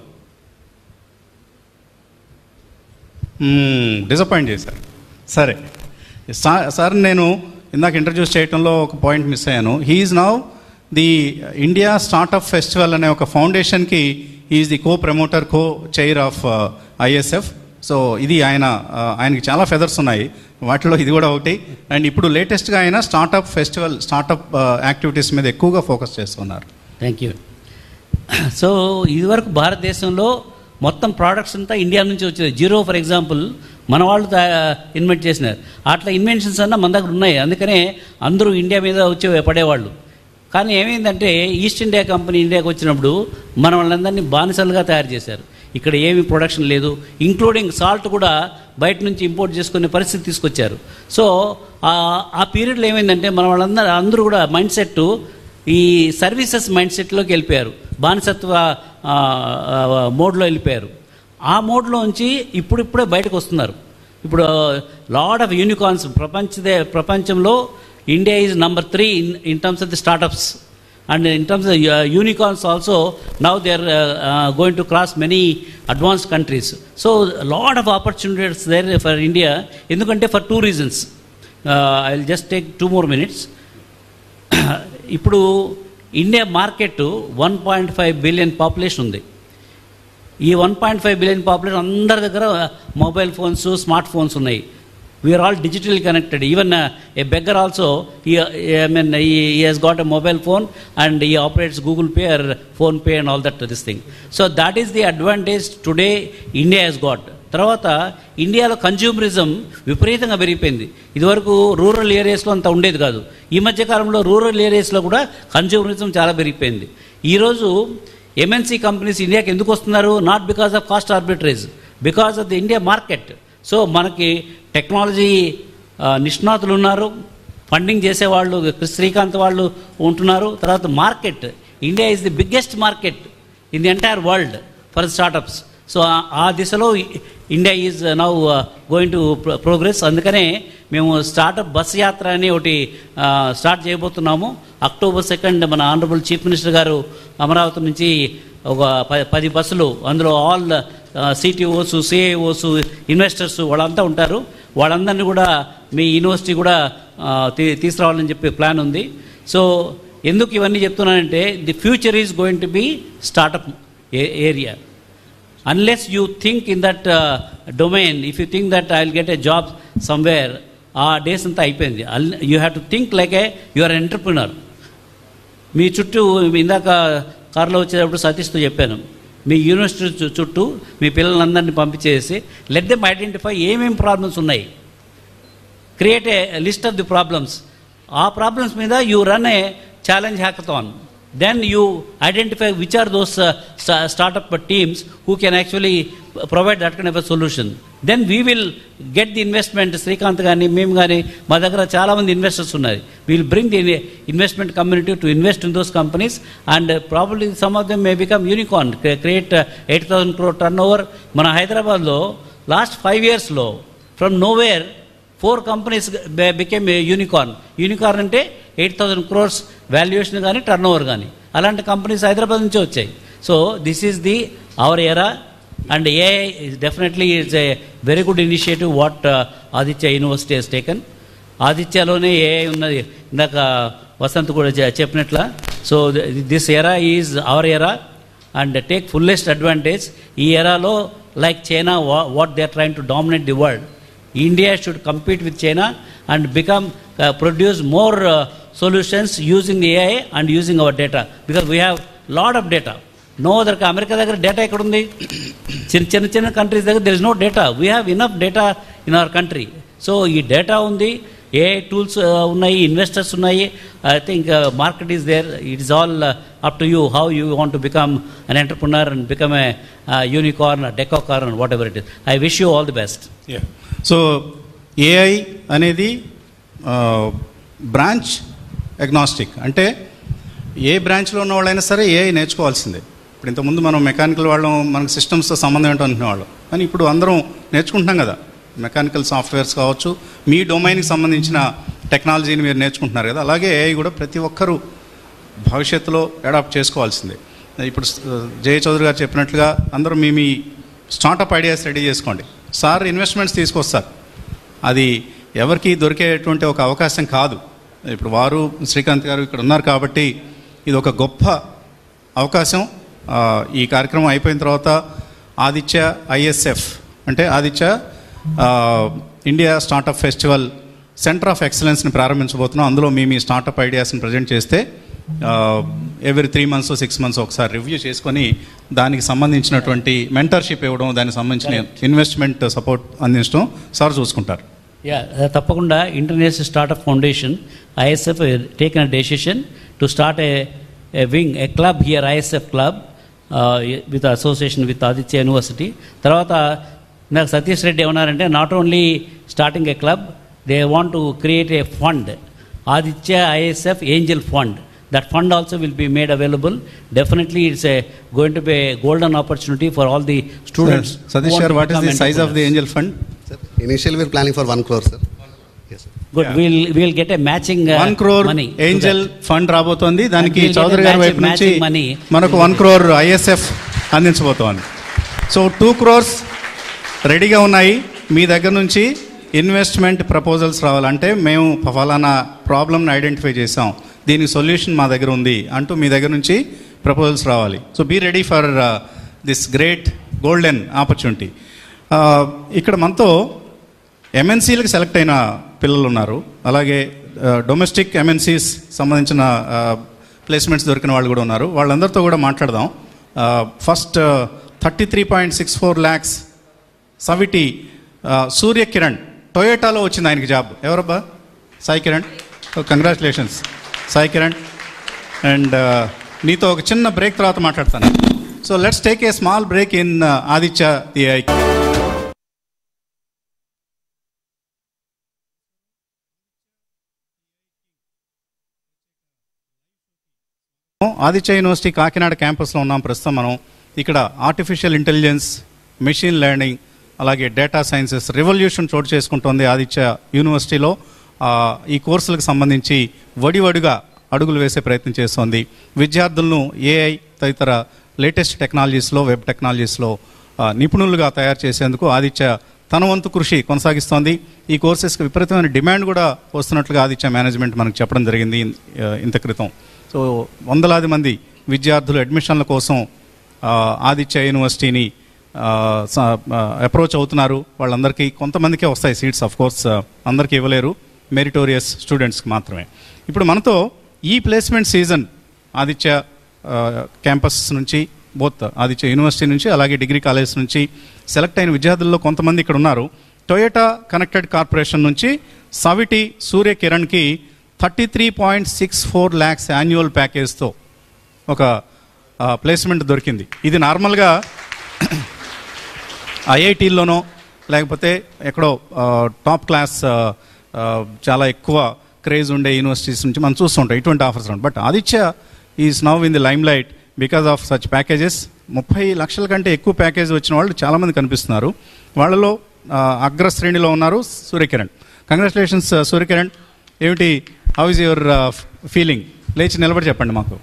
డిసప్పాయింట్ చేశారు సరే సా- సార్ నేను ఇందాక ఇంట్రడ్యూస్ చేయడంలో ఒక పాయింట్ మిస్ అయ్యాను he is now the India startup festival అనే ఒక ఫౌండేషన్కి is the co promoter co chair of ISF so ఇది ఆయన ఆ, ఆయనకి చాలా ఫెదర్స్ ఉన్నాయి వాటిలో ఇది కూడా ఒకటి అండ్ ఇప్పుడు లేటెస్ట్గా ఆయన స్టార్టప్ ఫెస్టివల్ స్టార్టప్ యాక్టివిటీస్ మీద ఎక్కువగా ఫోకస్ చేస్తున్నారు థ్యాంక్ యూ సో ఇదివరకు భారతదేశంలో మొత్తం ప్రోడక్ట్స్ అంతా ఇండియా నుంచి వచ్చేది జీరో ఫర్ ఎగ్జాంపుల్ మన వాళ్ళు ఇన్వెంట్ చేసినారు అట్లా ఇన్వెన్షన్స్ అన్న మన దగ్గర ఉన్నాయి అందుకనే అందరూ ఇండియా మీద వచ్చి పడేవాళ్ళు కానీ ఏమైందంటే ఈస్ట్ ఇండియా కంపెనీ ఇండియాకి వచ్చినప్పుడు మన వాళ్ళందరినీ బానిసలుగా తయారు చేశారు ఇక్కడ ఏమి ప్రొడక్షన్ లేదు ఇంక్లూడింగ్ సాల్ట్ కూడా బయట నుంచి ఇంపోర్ట్ చేసుకునే పరిస్థితి తీసుకొచ్చారు సో ఆ- ఆ పీరియడ్లో ఏమైందంటే మన వాళ్ళందరూ అందరూ కూడా మైండ్ సెట్ ఈ సర్వీసెస్ మైండ్ సెట్లోకి వెళ్ళిపోయారు బానిసత్వ ఆ, ఆ, మోడ్లో వెళ్ళిపోయారు ఆ మోడ్లోంచి ఇప్పుడిప్పుడే బయటకు వస్తున్నారు ఇప్పుడు లాడ్ ఆఫ్ యూనికార్న్స్ ప్రపంచదే ప్రపంచంలో India is number three in in terms of the startups and in terms of unicorns also now they are going to cross many advanced countries so lot of opportunities there for India ఎందుకంటే for two reasons I will just take two more minutes ఇప్పుడు India market one point five billion population ఉంది ఈ one point five billion population అందరి దగ్గర mobile phones smart phones ఉన్నాయి we are all digital connected even a beggar also I mean he has got a mobile phone and he operates Google Pay or PhonePe and all that this thing so that is the advantage today India has got తర్వాత ఇండియాలో consumerism విపరీతంగా పెరిగిపోయింది ఇదివరకు rural ఏరియాస్లో అంత ఉండేది కాదు ఈ మధ్య కాలంలో రూరల్ ఏరియాస్లో కూడా కన్జ్యూమరిజం చాలా పెరిగిపోయింది ఈరోజు ఎంఎన్సీ కంపెనీస్ ఇండియాకి ఎందుకు వస్తున్నారు not because of cost arbitrage because of the India market so మనకి టెక్నాలజీ ఆ, నిష్ణాతులు ఉన్నారు ఫండింగ్ చేసేవాళ్ళు శ్రీకాంత్ వాళ్ళు ఉంటున్నారు తర్వాత market India is the biggest market in the entire world for startups so ఆ- ఆ దిశలో India is now going to progress అందుకనే మేము స్టార్టప్ బస్ యాత్ర అని ఒకటి ఆ, స్టార్ట్ చేయబోతున్నాము అక్టోబర్ సెకండ్ మన ఆనరబుల్ చీఫ్ మినిస్టర్ గారు అమరావతి నుంచి ఒక ప- పది బస్సులు అందులో ఆల్ సిటీఓస్ సిఐఓస్ ఇన్వెస్టర్స్ వాళ్ళంతా ఉంటారు వాళ్ళందరినీ కూడా మీ యూనివర్సిటీ కూడా ఆ, తీ- తీసుకురావాలని చెప్పి ప్లాన్ ఉంది సో ఎందుకు ఇవన్నీ చెప్తున్నానంటే the future is going to be startup area unless you think in that domain if you think that I will get a job somewhere ఆ డేస్ అంతా అయిపోయింది you have to think like a your entrepreneur మీ చుట్టూ ఇందాక కారులో వచ్చేటప్పుడు సతీష్తో చెప్పాను మీ university చు- చుట్టూ మీ పిల్లలందరినీ పంపించేసి లెట్ దెమ్ ఐడెంటిఫై ఏమేమి ప్రాబ్లమ్స్ ఉన్నాయి create a list of the problems ఆ ప్రాబ్లమ్స్ మీద you run a challenge hackathon then you identify which are those startup teams who can actually provide that kind of a solution then we will get the investment Srikanth కానీ మేము కానీ మా దగ్గర చాలామంది investors ఉన్నారు will bring the investment community to invest in those companies and probably some of them may become unicorn create eight thousand crore turnover మన హైదరాబాద్లో last five ఇయర్స్లో from nowhere four companies became unicorn unicorn అంటే eight thousand crores valuation కానీ turnover కానీ అలాంటి కంపెనీస్ హైదరాబాద్ నుంచి వచ్చాయి so this is the our era and AI definitely it's a very good initiative what Aditya University has taken ఆదిత్యలోనే AI ఉన్నది ఇందాక వసంత్ కూడా చె- చెప్పినట్ల so this era is our era and take fullest advantage ఈ ఎరాలో like China what they are trying to dominate the world India should compete with China and become uh, produce more uh, solutions using AI and using our data because we have lot of data. No other America దగ్గర data ఎక్కడ ఉంది చిన్న చిన్న చిన్న countries దగ్గర there is no data we have enough data in our country so ఈ data ఉంది AI tools ఉన్నాయి ఇన్వెస్టర్స్ ఉన్నాయి I think market is there it is all up to you how you want to become an entrepreneur and become a unicorn decacorn whatever it is I wish you all the best so AI అనేది branch agnostic అంటే ఏ బ్రాంచ్లో ఉన్న వాళ్ళైనా సరే AI నేర్చుకోవాల్సిందే ఇప్పుడు ఇంతకుముందు మనం మెకానికల్ వాళ్ళం మనకు సిస్టమ్స్తో సంబంధం ఏంటో అనుకునేవాళ్ళం కానీ ఇప్పుడు అందరం నేర్చుకుంటున్నాం కదా మెకానికల్ సాఫ్ట్వేర్స్ కావచ్చు మీ డొమైన్కి సంబంధించిన టెక్నాలజీని మీరు నేర్చుకుంటున్నారు కదా అలాగే ఏఐ కూడా ప్రతి ఒక్కరూ భవిష్యత్తులో అడాప్ట్ చేసుకోవాల్సిందే ఇప్పుడు జయ చౌదరి గారు చెప్పినట్లుగా అందరూ మీ మీ స్టార్టప్ ఐడియాస్ రెడీ చేసుకోండి సార్ ఇన్వెస్ట్మెంట్స్ తీసుకొస్తారు అది ఎవరికి దొరికేటువంటి ఒక అవకాశం కాదు ఇప్పుడు వారు శ్రీకాంత్ గారు ఇక్కడ ఉన్నారు కాబట్టి ఇది ఒక గొప్ప అవకాశం ఆ, ఈ కార్యక్రమం అయిపోయిన తర్వాత ఆదిత్య ఐఎస్ఎఫ్ అంటే ఆదిత్య ఆ, India startup festival centre of ఎక్సలెన్స్ని ప్రారంభించబోతున్నాం అందులో మీ మీ స్టార్టప్ ఐడియాస్ని ప్రజెంట్ చేస్తే every three months six months ఒకసారి రివ్యూ చేసుకొని దానికి సంబంధించినటువంటి మెంటర్షిప్ ఇవ్వడం దానికి సంబంధించిన ఇన్వెస్ట్మెంట్ సపోర్ట్ అందించడం సార్ చూసుకుంటారు యా తప్పకుండా international startup foundation ISF taken a decision to start a wing a club here ISF club with association with Aditya University తర్వాత నాకు సతీష్ రెడ్డి ఏమన్నారంటే not only starting a club they want to create a fund Aditya ISF angel fund that fund also will be made available definitely it's a going to be golden opportunity for all the students Satish గారు what is the size of the angel fund sir initial we're planning for one crore sir yes good will will get a matching one crore money angel fund రాబోతోంది దానికి And we'll get Chowdary a గారి match- వైపు నుంచి matching money. మనకు one crore ISF అందించబోతోంది so two crores రెడీగా ఉన్నాయి మీ దగ్గర నుంచి ఇన్వెస్ట్మెంట్ ప్రపోజల్స్ రావాలంటే మేము ఫలానా ప్రాబ్లమ్ని ఐడెంటిఫై చేసాం దీనికి సొల్యూషన్ మా దగ్గర ఉంది అంటూ మీ దగ్గర నుంచి ప్రపోజల్స్ రావాలి so be ready for this great golden opportunity ఇక్కడ మనతో ఎంఎన్సీలకు సెలెక్ట్ అయిన పిల్లలు ఉన్నారు అలాగే డొమెస్టిక్ ఎంఎన్సీస్ సంబంధించిన ప్లేస్మెంట్స్ దొరికిన వాళ్ళు కూడా ఉన్నారు వాళ్ళందరితో కూడా మాట్లాడదాం first thirty three point six four lakhs Saviti ఆ, సూర్య కిరణ్ టొయోటాలో వచ్చింది ఆయనకి జాబ్ ఎవరబ్బా సాయి కిరణ్ కంగ్రాచులేషన్స్ సాయి కిరణ్ అండ్ నీతో ఒక చిన్న బ్రేక్ తర్వాత మాట్లాడతాను so let's take a small break in Aditya the I Aditya University Kakinada క్యాంపస్లో ఉన్నాం ప్రస్తుతం మనం ఇక్కడ ఆర్టిఫిషియల్ ఇంటెలిజెన్స్ మెషిన్ లెర్నింగ్ అలాగే డేటా సైన్సెస్ రెవల్యూషన్ చోటు చేసుకుంటోంది ఆదిత్య యూనివర్సిటీలో ఆ, ఈ కోర్సులకు సంబంధించి వడివడిగా అడుగులు వేసే ప్రయత్నం చేస్తోంది విద్యార్థులను ఏఐ తదితర లేటెస్ట్ టెక్నాలజీస్లో వెబ్ టెక్నాలజీస్లో ఆ, నిపుణులుగా తయారు చేసేందుకు ఆదిత్య తన వంతు కృషి కొనసాగిస్తోంది ఈ కోర్సెస్కి విపరీతమైన డిమాండ్ కూడా వస్తున్నట్లుగా ఆదిత్య మేనేజ్మెంట్ మనకు చెప్పడం జరిగింది ఆ, ఇంత క్రితం సో వందలాది మంది విద్యార్థులు అడ్మిషన్ల కోసం ఆ, ఆదిత్య యూనివర్సిటీని అప్రోచ్ అవుతున్నారు వాళ్ళందరికీ కొంతమందికే వస్తాయి సీట్స్ ఆఫ్ కోర్స్ అందరికీ ఇవ్వలేరు మెరిటోరియస్ స్టూడెంట్స్కి మాత్రమే ఇప్పుడు మనతో ఈ ప్లేస్మెంట్ సీజన్ ఆదిత్య క్యాంపస్ నుంచి బోత్ ఆదిత్య యూనివర్సిటీ నుంచి అలాగే డిగ్రీ కాలేజ్ నుంచి సెలెక్ట్ అయిన విద్యార్థుల్లో కొంతమంది ఇక్కడ ఉన్నారు టొయోటా కనెక్టెడ్ కార్పొరేషన్ నుంచి సవిటి సూర్య కిరణ్కి thirty three point six four lakhs annual ప్యాకేజ్తో ఒక ప్లేస్మెంట్ దొరికింది ఇది నార్మల్గా ఐఐటీల్లోనో లేకపోతే ఎక్కడో ఆ, టాప్ క్లాస్ ఆ, ఆ, చాలా ఎక్కువ క్రేజ్ ఉండే యూనివర్సిటీస్ నుంచి మనం చూస్తుంటాం ఇటువంటి ఆఫర్స్ ఉంటాయి but Aditya is now in the limelight because of such packages ముప్పై లక్షల కంటే ఎక్కువ ప్యాకేజ్ వచ్చిన వాళ్ళు చాలామంది కనిపిస్తున్నారు వాళ్ళలో ఆ, అగ్రశ్రేణిలో ఉన్నారు సూర్యకిరణ్ కంగ్రాచులేషన్స్ సూర్యకిరణ్ ఏమిటి హౌ ఇస్ యువర్ ఫీలింగ్ లేచి నిలబడి చెప్పండి మాకు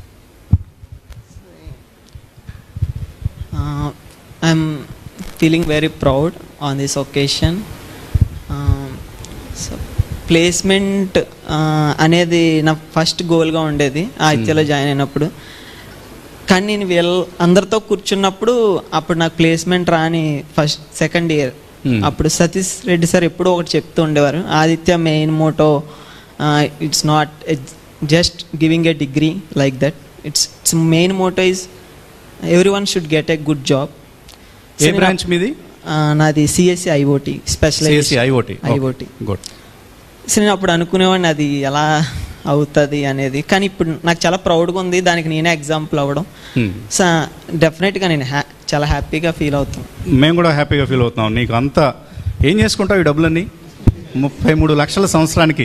Uh, I'm feeling very proud on this occasion. Um, so placement అనేది నా ఫస్ట్ గోల్గా ఉండేది ఆ ఇత్యలో జాయిన్ అయినప్పుడు కానీ నేను వీళ్ళ అందరితో కూర్చున్నప్పుడు అప్పుడు నాకు ప్లేస్మెంట్ రాని ఫస్ట్ సెకండ్ ఇయర్ Hmm. అప్పుడు సతీష్ రెడ్డి సార్ ఎప్పుడూ ఒకటి చెప్తూ ఉండేవారు Aditya main motto it's not just giving a degree like that it's it's main motto is everyone should get a good job ఏ బ్రాంచ్ మీది నాది CSC IoT specialize CSC IoT IoT good so నేను అప్పుడు అనుకునేవాడిని అది ఎలా అవుతుంది అనేది కానీ ఇప్పుడు నాకు చాలా ప్రౌడ్గా ఉంది దానికి నేనే ఎగ్జాంపుల్ అవ్వడం సో డెఫినెట్గా నేను హ్యా చాలా హ్యాపీగా ఫీల్ అవుతాను మేము కూడా హ్యాపీగా ఫీల్ అవుతున్నాం నీకు అంతా ఏం చేసుకుంటావు ఈ డబ్బులన్నీ ముప్పై మూడు లక్షల సంవత్సరానికి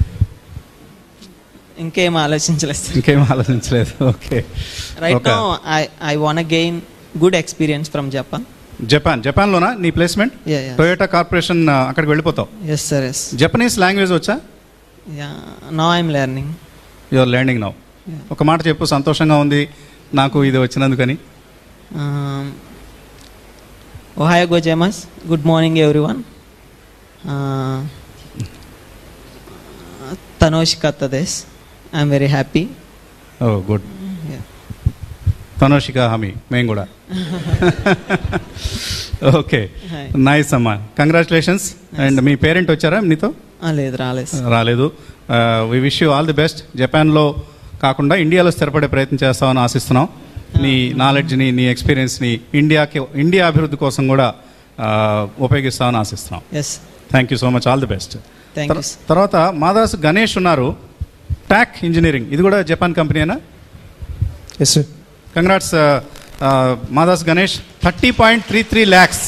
ఇంకేం ఆలోచించలేదు ఇంకేం ఆలోచించలేదు ఓకే రైట్ ఒక no I I want gain good experience from Japan Japan జపాన్లోనా నీ placement Yeah, yeah. Toyota corporation ఆ, అక్కడికి వెళ్ళిపోతావు yes sir yes Japanese language వచ్చా no I'm learning your landing now ఒక మాట చెప్పు సంతోషంగా ఉంది నాకు ఇది వచ్చినందుకని ఓహాయో గోజేమస్ గుడ్ మార్నింగ్ ఎవ్రీ వన్ తనోష్ కత్తదేశ్ I'm very happy oh good తనోషిక హామీ మేము కూడా ఓకే Hi. నైస్ అమ్మా కంగ్రాచులేషన్స్ అండ్ మీ పేరెంట్ వచ్చారా నీతో ఆ, లేదు రాలేదు సార్ రాలేదు we wish you all the best జపాన్లో కాకుండా ఇండియాలో స్థిరపడే ప్రయత్నం చేస్తామని ఆశిస్తున్నాం నీ నాలెడ్జ్ని నీ ఎక్స్పీరియన్స్ని ఇండియాకి ఇండియా అభివృద్ధి కోసం కూడా ఆ, ఉపయోగిస్తామని ఆశిస్తున్నాం yes thank you so much all the best thank you తర్వాత మాదాస్ గణేష్ ఉన్నారు టాక్ ఇంజనీరింగ్ ఇది కూడా జపాన్ కంపెనీనా yes sir congrats Madas Ganesh thirty point three three lakhs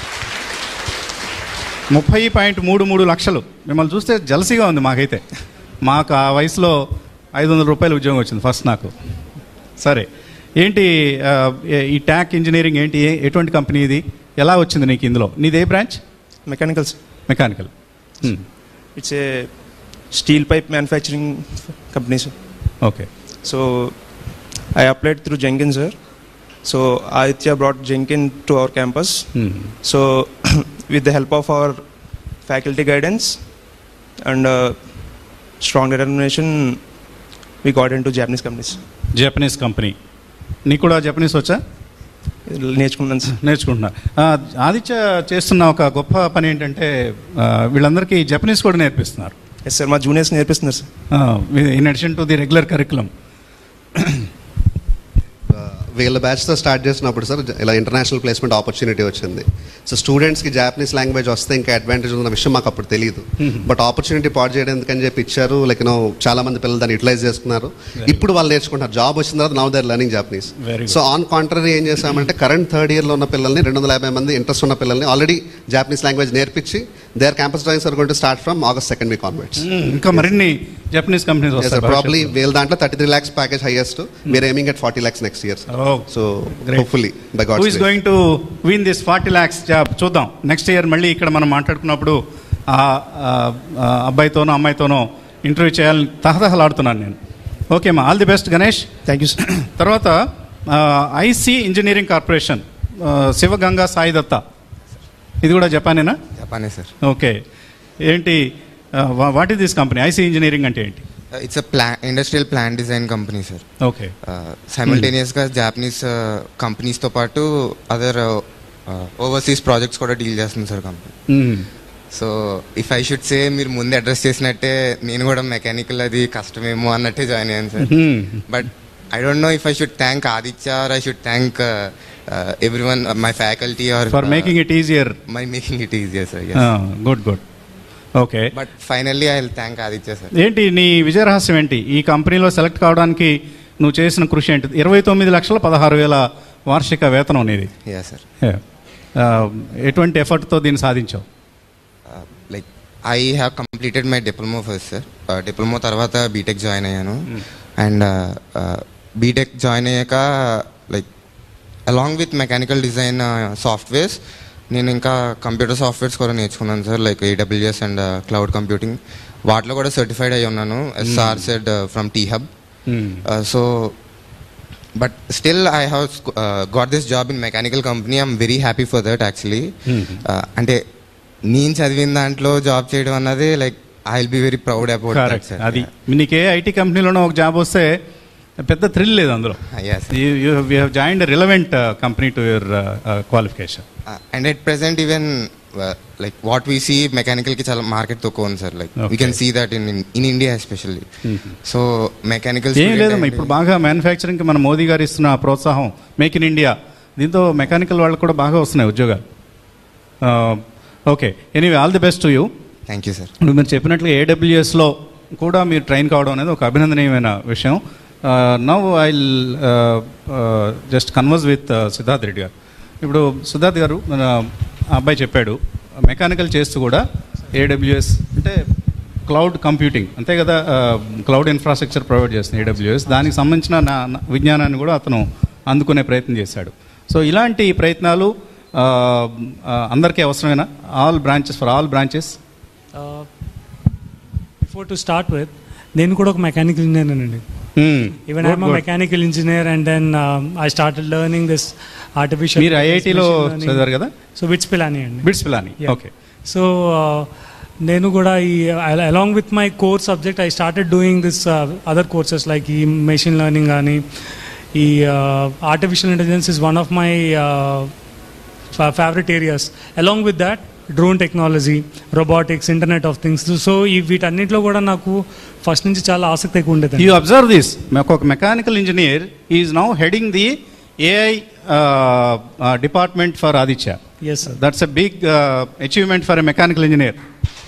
ముప్పై పాయింట్ మూడు మూడు లక్షలు మిమ్మల్ని చూస్తే జలసీగా ఉంది మాకైతే మాకు ఆ వయసులో ఐదు వందల రూపాయల ఉద్యోగం వచ్చింది ఫస్ట్ నాకు సరే ఏంటి ఆ, ఏ- ఈ ట్యాక్ ఇంజనీరింగ్ ఏంటి ఏ- ఎటువంటి కంపెనీ ఇది ఎలా వచ్చింది నీకు ఇందులో నీది ఏ branch mechanicals mechanical it's a steel pipe manufacturing company sir okay so I applied through Jenkin sir so Aditya brought Jenkin to our campus so with the help of our faculty guidance and strong determination we got in to Japanese companies Japanese company నీకు కూడా Japanese వచ్చా నేర్చుకున్నాను sir నేర్చుకుంటున్నారు ఆ, ఆదిత్య చేస్తున్న ఒక గొప్ప పని ఏంటంటే ఆ, వీళ్ళందరికీ జపనీస్ కూడా నేర్పిస్తున్నారు ఎస్ సార్ మా జూనియర్స్ నేర్పిస్తున్నారు sir in addition to the regular curriculum వీళ్ళ బ్యాచ్తో స్టార్ట్ చేసినప్పుడు సార్ ఇలా ఇంటర్నేషనల్ ప్లేస్మెంట్ ఆపర్చునిటీ వచ్చింది సో స్టూడెంట్స్కి జాపనీస్ లాంగ్వేజ్ వస్తే ఇంకా అడ్వాంటేజ్ ఉన్న విషయం మాకు అప్పుడు తెలియదు బట్ ఆపర్చునిటీ పాటు చేయడం ఎందుకని చెప్పి ఇచ్చారు లైక్ నో చాలా మంది పిల్లలు దాన్ని యూటిలైజ్ చేసుకున్నారు ఇప్పుడు వాళ్ళు నేర్చుకుంటారు జాబ్ వచ్చిన తర్వాత now their learning Japanese Very good. So on contrary ఏం చేసామంటే కరెంట్ థర్డ్ ఇయర్లో ఉన్న పిల్లల్ని రెండు వందల యాభై మంది ఇంట్రెస్ట్ ఉన్న పిల్లల్ని ఆల్రెడీ జాపనీస్ లాంగ్వేజ్ నేర్పించి their campus drawings are going to start from August second week onwards ఇంకా మరిన్ని జపనీస్ కంపెనీస్ వస్తాయి ప్రాబ్లీ వీళ్ళ దాంట్లో thirty three lakhs package highest we're aiming at forty lakhs next year so Great. Hopefully by who is god going to win this forty lakhs job చూద్దాం next year మళ్ళీ ఇక్కడ మనం మాట్లాడుకున్నప్పుడు ఆ ఆ, ఆ, అబ్బాయితోనో అమ్మాయితోనో ఇంటర్వ్యూ చేయాలని తహతహలాడుతున్నాను నేను ఓకే మా all the best Ganesh thank you sir తర్వాత ఐసి ఇంజనీరింగ్ కార్పొరేషన్ ఆ, శివగంగా సాయి దత్త ఇది కూడా జపానేనా జపానే సార్ ఓకే ఏంటి what is this company IC engineering అంటే ఏంటి ఇట్స్ అ ప్లా industrial plan design company sir okay సైమల్టేనియస్గా జాపనీస్ కంపెనీస్తో పాటు అదర్ ఓవర్సీస్ ప్రాజెక్ట్స్ కూడా డీల్ చేస్తుంది sir company so if I should say మీరు ముందు అడ్రస్ చేసినట్టే నేను కూడా మెకానికల్ అది కష్టమేమో అన్నట్టే జాయిన్ అయ్యాను sir but I don't know if I should thank Aditya or I should thank everyone my faculty or for making it easier my making it easier sir good good okay but finally I will thank Aditya sir ఏంటి నీ విజయ రహస్యం ఏంటి ఈ కంపెనీలో select కావడానికి నువ్వు చేసిన కృషి ఏంటి ఇరవై తొమ్మిది లక్షల పదహారు వేల వార్షిక వేతనం అనేది యా సార్ Yeah. Uh, ఎటువంటి ఎఫర్ట్తో దీన్ని సాధించావు like I have completed my diploma first sir diploma తర్వాత బీటెక్ జాయిన్ అయ్యాను అండ్ బీటెక్ జాయిన్ అయ్యాక like along with mechanical design softwares నేను ఇంకా కంప్యూటర్ సాఫ్ట్వేర్స్ కూడా నేర్చుకున్నాను sir like AWS and cloud computing వాటిలో కూడా సర్టిఫైడ్ అయి ఉన్నాను ఎస్ఆర్ said from T hub so but still I have got this job in mechanical company I'm very happy for that actually అంటే నేను చదివిన దాంట్లో జాబ్ చేయడం అన్నది like I will be very proud about correct అది నీకే ఐటీ కంపెనీలోనో ఒక job వస్తే పెద్ద థ్రిల్ లేదు అందులో you have joined relevant company to your qualification and at present even like what we see mechanical కి చాలా మార్కెట్ తక్కువ ఉంది sir like we Okay. Can see that in in India especially so mechanical ఏం లేదమ్మా ఇప్పుడు బాగా మ్యానుఫ్యాక్చరింగ్కి మన మోదీ గారు ఇస్తున్న ప్రోత్సాహం మేక్ ఇన్ ఇండియా దీంతో మెకానికల్ వాళ్ళకు కూడా బాగా వస్తున్నాయి ఉద్యోగాలు okay anyway all the best to you thank you sir ఇప్పుడు మీరు చెప్పినట్లుగా ఏడబ్ల్యూఎస్లో కూడా మీరు ట్రైన్ కావడం అనేది ఒక అభినందనీయమైన విషయం now I just converse with Siddharth Reddy garu ఇప్పుడు సిద్ధార్థ్ గారు మన అబ్బాయి చెప్పాడు మెకానికల్ చేస్తూ కూడా ఏడబ్ల్యూఎస్ అంటే క్లౌడ్ కంప్యూటింగ్ అంతే కదా క్లౌడ్ ఇన్ఫ్రాస్ట్రక్చర్ ప్రొవైడ్ చేస్తుంది ఏడబ్ల్యూఎస్ దానికి సంబంధించిన నా నా విజ్ఞానాన్ని కూడా అతను అందుకునే ప్రయత్నం చేశాడు సో ఇలాంటి ప్రయత్నాలు ఆ, ఆ, అందరికీ అవసరమేనా all branches for all branches before to start with నేను కూడా ఒక మెకానికల్ ఇంజనీర్ అండి even I'm mechanical engineer and then I started learning this artificial మీరు ఐఐటిలో చదివారు కదా సో విట్స్ పిలాని అండి BITS Pilani Yeah. Okay so నేను కూడా ఈ along with my core subject I started doing this other courses like ఈ మెషిన్ లెర్నింగ్ కానీ ఈ artificial intelligence is one of my favourite areas along with that drone technology robotics internet of things so ఈ వీటన్నిటిలో కూడా నాకు first నుంచి చాలా ఆసక్తి ఎక్కువ ఉండేది యూ అబ్జర్వ్ దిస్ ఒక mechanical engineer is now heading the AI department for Aditya yes sir that's a big achievement for a mechanical engineer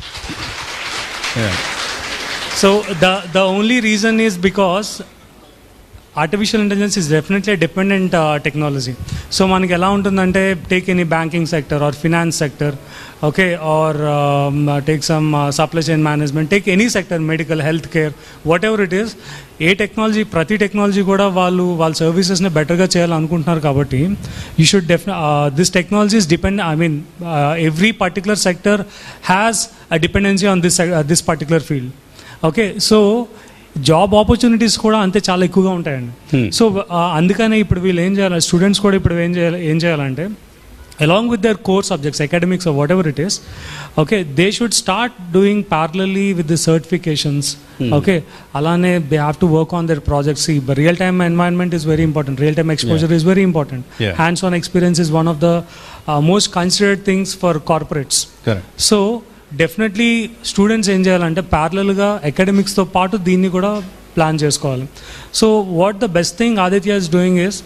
So the the only reason is because artificial intelligence is definitely dependent technology so మనకి ఎలా ఉంటుందంటే take any banking sector or finance sector okay or take some supply chain management take any sector medical health care whatever it is A technology ప్రతి technology కూడా వాళ్ళు వాళ్ళ సర్వీసెస్ని బెటర్గా చేయాలనుకుంటున్నారు కాబట్టి you should define this technologies depend I mean every particular sector has a dependency on this this particular field okay so job opportunities కూడా అంతే చాలా ఎక్కువగా ఉంటాయండి సో అందుకనే ఇప్పుడు వీళ్ళు ఏం చేయాలి స్టూడెంట్స్ కూడా ఇప్పుడు ఏం చేయాలి ఏం చేయాలంటే along with their core subjects academics whatever it is okay they should start doing parallelly with the certifications okay అలానే they have to work on their projects ఈ real time environment is very important real time exposure is very important Yeah. Hands on experience is one of the most considered things for corporates correct so definitely students ఏం చేయాలంటే ప్యారలల్గా అకాడమిక్స్తో పాటు దీన్ని కూడా plan చేసుకోవాలి so what the best thing Aditya is doing is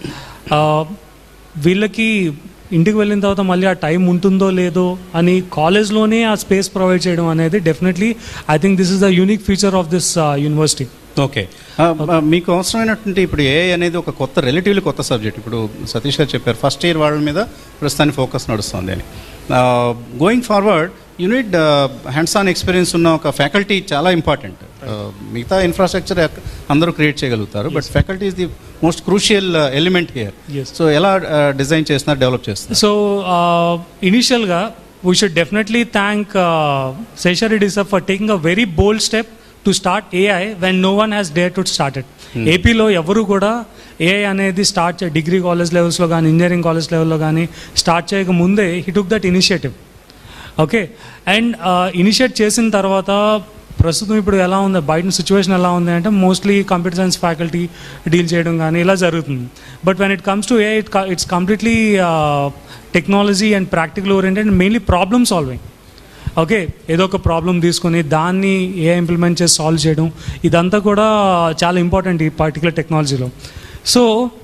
వీళ్ళకి ఇంటికి వెళ్ళిన తర్వాత మళ్ళీ ఆ టైం ఉంటుందో లేదో అని కాలేజ్లోనే ఆ స్పేస్ ప్రొవైడ్ చేయడం అనేది definitely I think this is the unique feature of this university okay మీకు అవసరమైనటువంటి ఇప్పుడు ఏఐ అనేది ఒక కొత్త రిలేటివ్లీ కొత్త సబ్జెక్ట్ ఇప్పుడు సతీష్ గారు చెప్పారు ఫస్ట్ ఇయర్ వాళ్ళ మీద ప్రస్తుతానికి ఫోకస్ నడుస్తుంది అని going forward unit hands on experience ఉన్న ఒక ఫ్యాకల్టీ చాలా ఇంపార్టెంట్ మిగతా ఇన్ఫ్రాస్ట్రక్చర్ అందరూ క్రియేట్ చేయగలుగుతారు but faculty is the most crucial element here Yes. So ఎలా డిజైన్ చేస్తున్నారు డెవలప్ చేస్తున్నారు సో ఇనిషియల్గా we should definitely thank Seshareddy sir for taking a very bold step to start AI when no one has dare to start it ఏపీలో ఎవరు కూడా AI అనేది start చే degree college లెవెల్స్లో కానీ ఇంజనీరింగ్ కాలేజ్ లెవెల్లో కానీ స్టార్ట్ చేయక ముందే he took that initiative okay and initiate చేసిన తర్వాత ప్రస్తుతం ఇప్పుడు ఎలా ఉంది బయట సిచ్యువేషన్ ఎలా ఉంది అంటే mostly computer science faculty deal చేయడం కానీ ఇలా జరుగుతుంది but when it comes to a it it's completely technology and practical oriented mainly problem solving okay ఏదో ఒక ప్రాబ్లం తీసుకొని దాన్ని ఏ ఇంప్లిమెంట్ చేసి సాల్వ్ చేయడం ఇదంతా కూడా చాలా ఇంపార్టెంట్ ఈ పర్టికులర్ టెక్నాలజీలో సో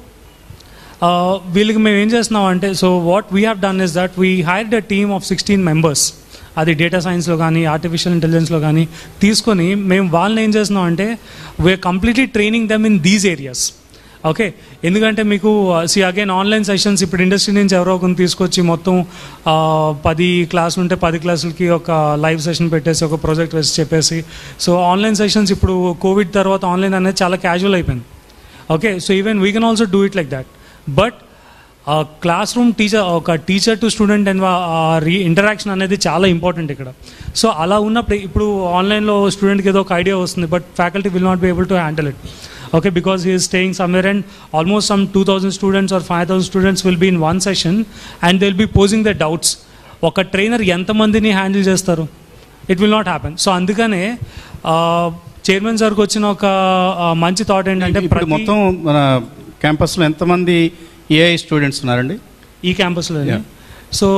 వీళ్ళకి మేము ఏం చేస్తున్నాం అంటే so what we have done is that we hired a team of sixteen members అది డేటా సైన్స్లో కానీ ఆర్టిఫిషియల్ ఇంటెలిజెన్స్లో కానీ తీసుకొని మేము వాళ్ళని ఏం చేస్తున్నాం అంటే we're completely training them in these areas okay ఎందుకంటే మీకు సి అగైన్ ఆన్లైన్ సెషన్స్ ఇప్పుడు ఇండస్ట్రీ నుంచి ఎవరో ఒకరిని తీసుకొచ్చి మొత్తం ఆ, పది క్లాసులు ఉంటే పది క్లాసులకి ఒక లైవ్ సెషన్ పెట్టేసి ఒక ప్రాజెక్ట్ వేసి చెప్పేసి సో ఆన్లైన్ సెషన్స్ ఇప్పుడు కోవిడ్ తర్వాత ఆన్లైన్ అనేది చాలా క్యాజువల్ అయిపోయింది okay so even we can also do it like that but classroom teacher ఒక టీచర్ టు స్టూడెంట్ అండ్ రీ ఇంటరాక్షన్ అనేది చాలా ఇంపార్టెంట్ ఇక్కడ సో అలా ఉన్నప్పుడు ఇప్పుడు ఆన్లైన్లో స్టూడెంట్కి ఏదో ఒక ఐడియా వస్తుంది but faculty will not be able to handle it okay because he is staying somewhere and almost some 2000 students or 5000 students will be in one session and they'll be posing their doubts ఒక trainer ఎంతమందిని handle చేస్తారు it will not happen so అందుకనే chairman సార్కి వచ్చిన ఒక ఆ, మంచి thought ఏంటంటే ఇప్పుడు ప్రతి- మొత్తం మన క్యాంపస్లో ఎంతమంది ఏఐ స్టూడెంట్స్ ఉన్నారండి ఈ క్యాంపస్లో Yeah. So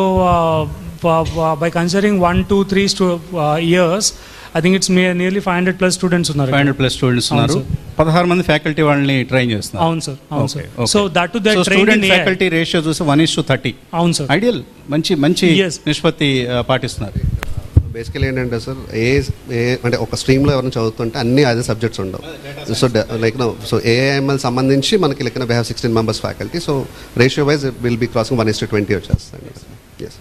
by considering one two three స్టూ years I think it's nearly five hundred plus students ఉన్నారు ఫైవ్ హండ్రెడ్ ప్లస్ స్టూడెంట్స్ ఉన్నారు అవును పదహారు మంది ఫ్యాకల్టీ వాళ్ళని ట్రైన్ చేస్తున్నారు అవును సార్ అవును sir so that to that student faculty ratio చూసి వన్ ఇస్ టు థర్టీ అవును సార్ ఐడియల్ మంచి మంచి Yes. నిష్పత్తి ఆ, పాటిస్తున్నారు బేసికలీ ఏంటంటే సార్ ఏ ఏ అంటే ఒక స్ట్రీమ్లో ఎవరైనా చదువుతుంటే అన్ని అదే సబ్జెక్ట్స్ ఉండవు so like no so AIML సంబంధించి మనకి లెక్కన we have sixteen members faculty so ratio wise will be crossing one is to twenty వచ్చేస్తాయి yes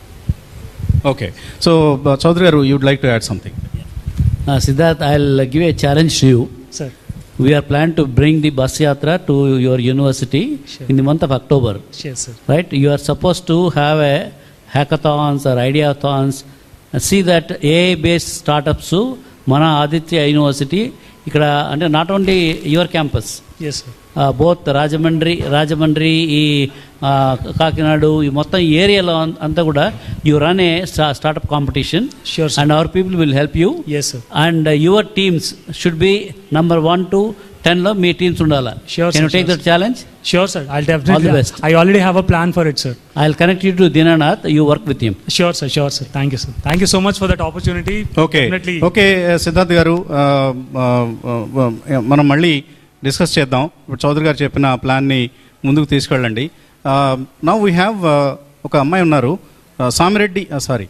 okay so Chowdary garu you'd like to add something Uh, Siddharth, I'll give a challenge to you. Sir We are planning to bring the bus yatra to your university Sure. in the month of October. Sure sir right you are supposed to have a hackathons or ideathons see that ai based startups మన Aditya university ఇక్కడ అంటే not only your campus yes sir both Rajahmundry Rajahmundry ఈ ఆ, కాకినాడ ఈ మొత్తం ఏరియాలో అంతా కూడా you run a startup competition Sure, sir. And our people will help you yes sir and uh, your teams should be number one to టెన్లో మీ teams ఉండాలా Sure, can sir, take sure, that challenge Sure, sir. I'll All the definitely. best. I already have a plan for it, sir. I will connect you to Dinanath you work with him Sure, sir. Sure, sir. Thank you, sir. Thank you so much for that opportunity. Okay Definitely. Okay Siddharth garu ఆ, ఆ, ఆ, మనం మళ్ళీ discuss చేద్దాం ఇప్పుడు చౌదరి గారు చెప్పిన ప్లాన్ని ముందుకు తీసుకెళ్ళండి నవ్ వీ హ్యావ్ ఒక అమ్మాయి ఉన్నారు ఆ, Sami Reddy sorry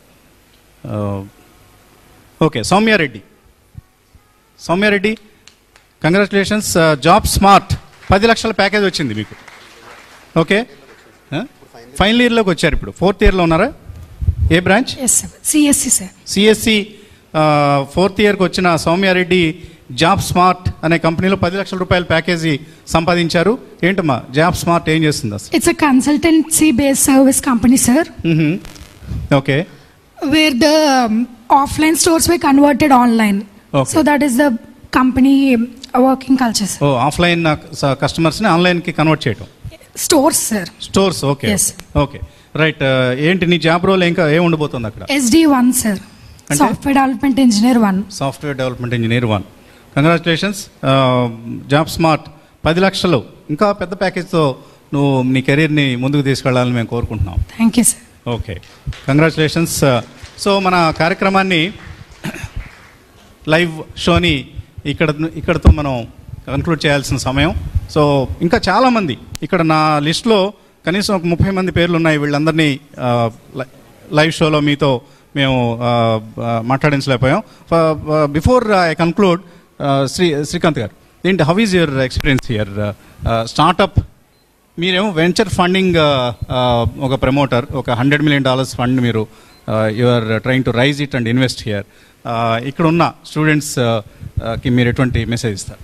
okay Soumya Reddy Soumya Reddy congratulations job Smart పది లక్షల ప్యాకేజ్ వచ్చింది మీకు ఓకే ఫైనల్ ఇయర్లోకి వచ్చారు ఇప్పుడు ఫోర్త్ ఇయర్లో ఉన్నారా ఏ branch yes sir CSE sir CSE fourth ఇయర్కి వచ్చిన సౌమ్యారెడ్డి జాబ్ స్మార్ట్ అనే కంపెనీలో పది లక్షల రూపాయల ప్యాకేజీ సంపాదించారు ఏంటమ్మా జాబ్ స్మార్ట్ ఏం చేస్తుంది అసలు it's a consultancy based service company sir hmm. Okay where the offline stores we converted online Okay. So that is the company working culture sir oh offline కస్టమర్స్ని ఆన్లైన్కి కన్వర్ట్ చేయటం stores sir stores okay Yes. Okay right ఏంటి నీ job role ఇంకా ఏం ఉండబోతుంది అక్కడ SD one sir అంటే? Software development engineer one software development engineer one congratulations job Smart పది లక్షలు ఇంకా పెద్ద ప్యాకేజ్తో నువ్వు నీ కెరీర్ని ముందుకు తీసుకెళ్లాలని మేము కోరుకుంటున్నాం thank you sir okay congratulations so మన కార్యక్రమాన్ని లైవ్ షోని ఇక్కడ ఇక్కడతో మనం కన్క్లూడ్ చేయాల్సిన సమయం సో ఇంకా చాలామంది ఇక్కడ నా లిస్ట్లో కనీసం ఒక ముప్పై మంది పేర్లు ఉన్నాయి వీళ్ళందరినీ ఆ, లై- లైవ్ షోలో మీతో మేము ఆ, ఆ, మాట్లాడించలేకపోయాం before I conclude Shri Srikanth garu ఏంటి how is your experience here startup మీరేమో వెంచర్ ఫండింగ్ ఒక ప్రమోటర్ ఒక హండ్రెడ్ మిలియన్ డాలర్స్ ఫండ్ మీరు you are trying to raise it and invest here ఇక్కడ ఉన్న స్టూడెంట్స్ కి మీరు ఎటువంటి మెసేజ్ ఇస్తారు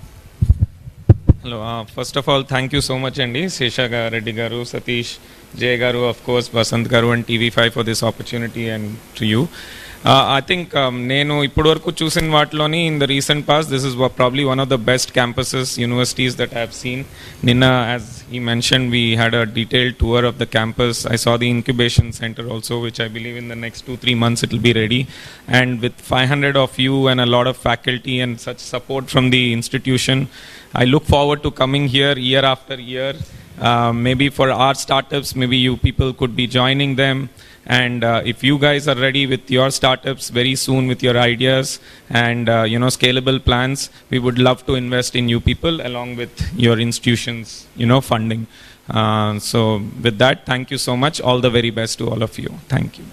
hello first of all thank you so much అండి శేష రెడ్డి గారు సతీష్ జయ గారు of course Vasanth garu and TV five for this opportunity and to you I think నేను ఇప్పటి వరకు చూసిన వాటిలోని in the recent past this is probably one of the best campuses universities that have seen నిన్న as I mention we had a detailed tour of the campus I saw the incubation center also which i believe in the next two three months it will be ready and with 500 of you and a lot of faculty and such support from the institution i look forward to coming here year after year uh, maybe for our startups maybe you people could be joining them and uh, if you guys are ready with your startups very soon with your ideas and uh, you know scalable plans we would love to invest in you people along with your institutions you know funding uh, so with that thank you so much all the very best to all of you thank you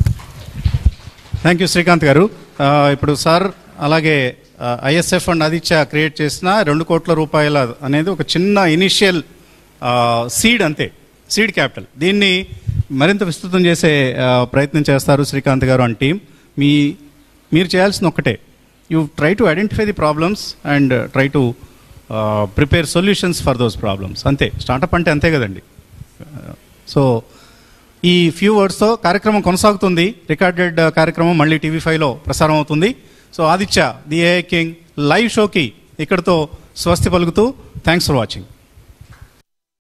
thank you Srikanth garu ఆ, ఇప్పుడు sir అలాగే ISF and Aditya create చేసిన రెండు కోట్ల రూపాయల అనేది ఒక చిన్న ఇనిషియల్ సీడ్ అంతే సీడ్ క్యాపిటల్ దీన్ని మరింత విస్తృతం చేసే ఆ, ప్రయత్నం చేస్తారు శ్రీకాంత్ గారు అండ్ టీం మీ మీరు చేయాల్సిన ఒక్కటే you try to identify the problems and try to prepare solutions for those problems అంతే స్టార్టప్ అంటే అంతే కదండి సో ఈ ఫ్యూ వర్డ్స్తో కార్యక్రమం కొనసాగుతుంది రికార్డెడ్ కార్యక్రమం మళ్ళీ టీవీ ఫైవ్లో ప్రసారం అవుతుంది so Aditya the a king live షోకి ఇక్కడతో స్వస్తి పలుకుతూ థ్యాంక్స్ ఫర్ వాచింగ్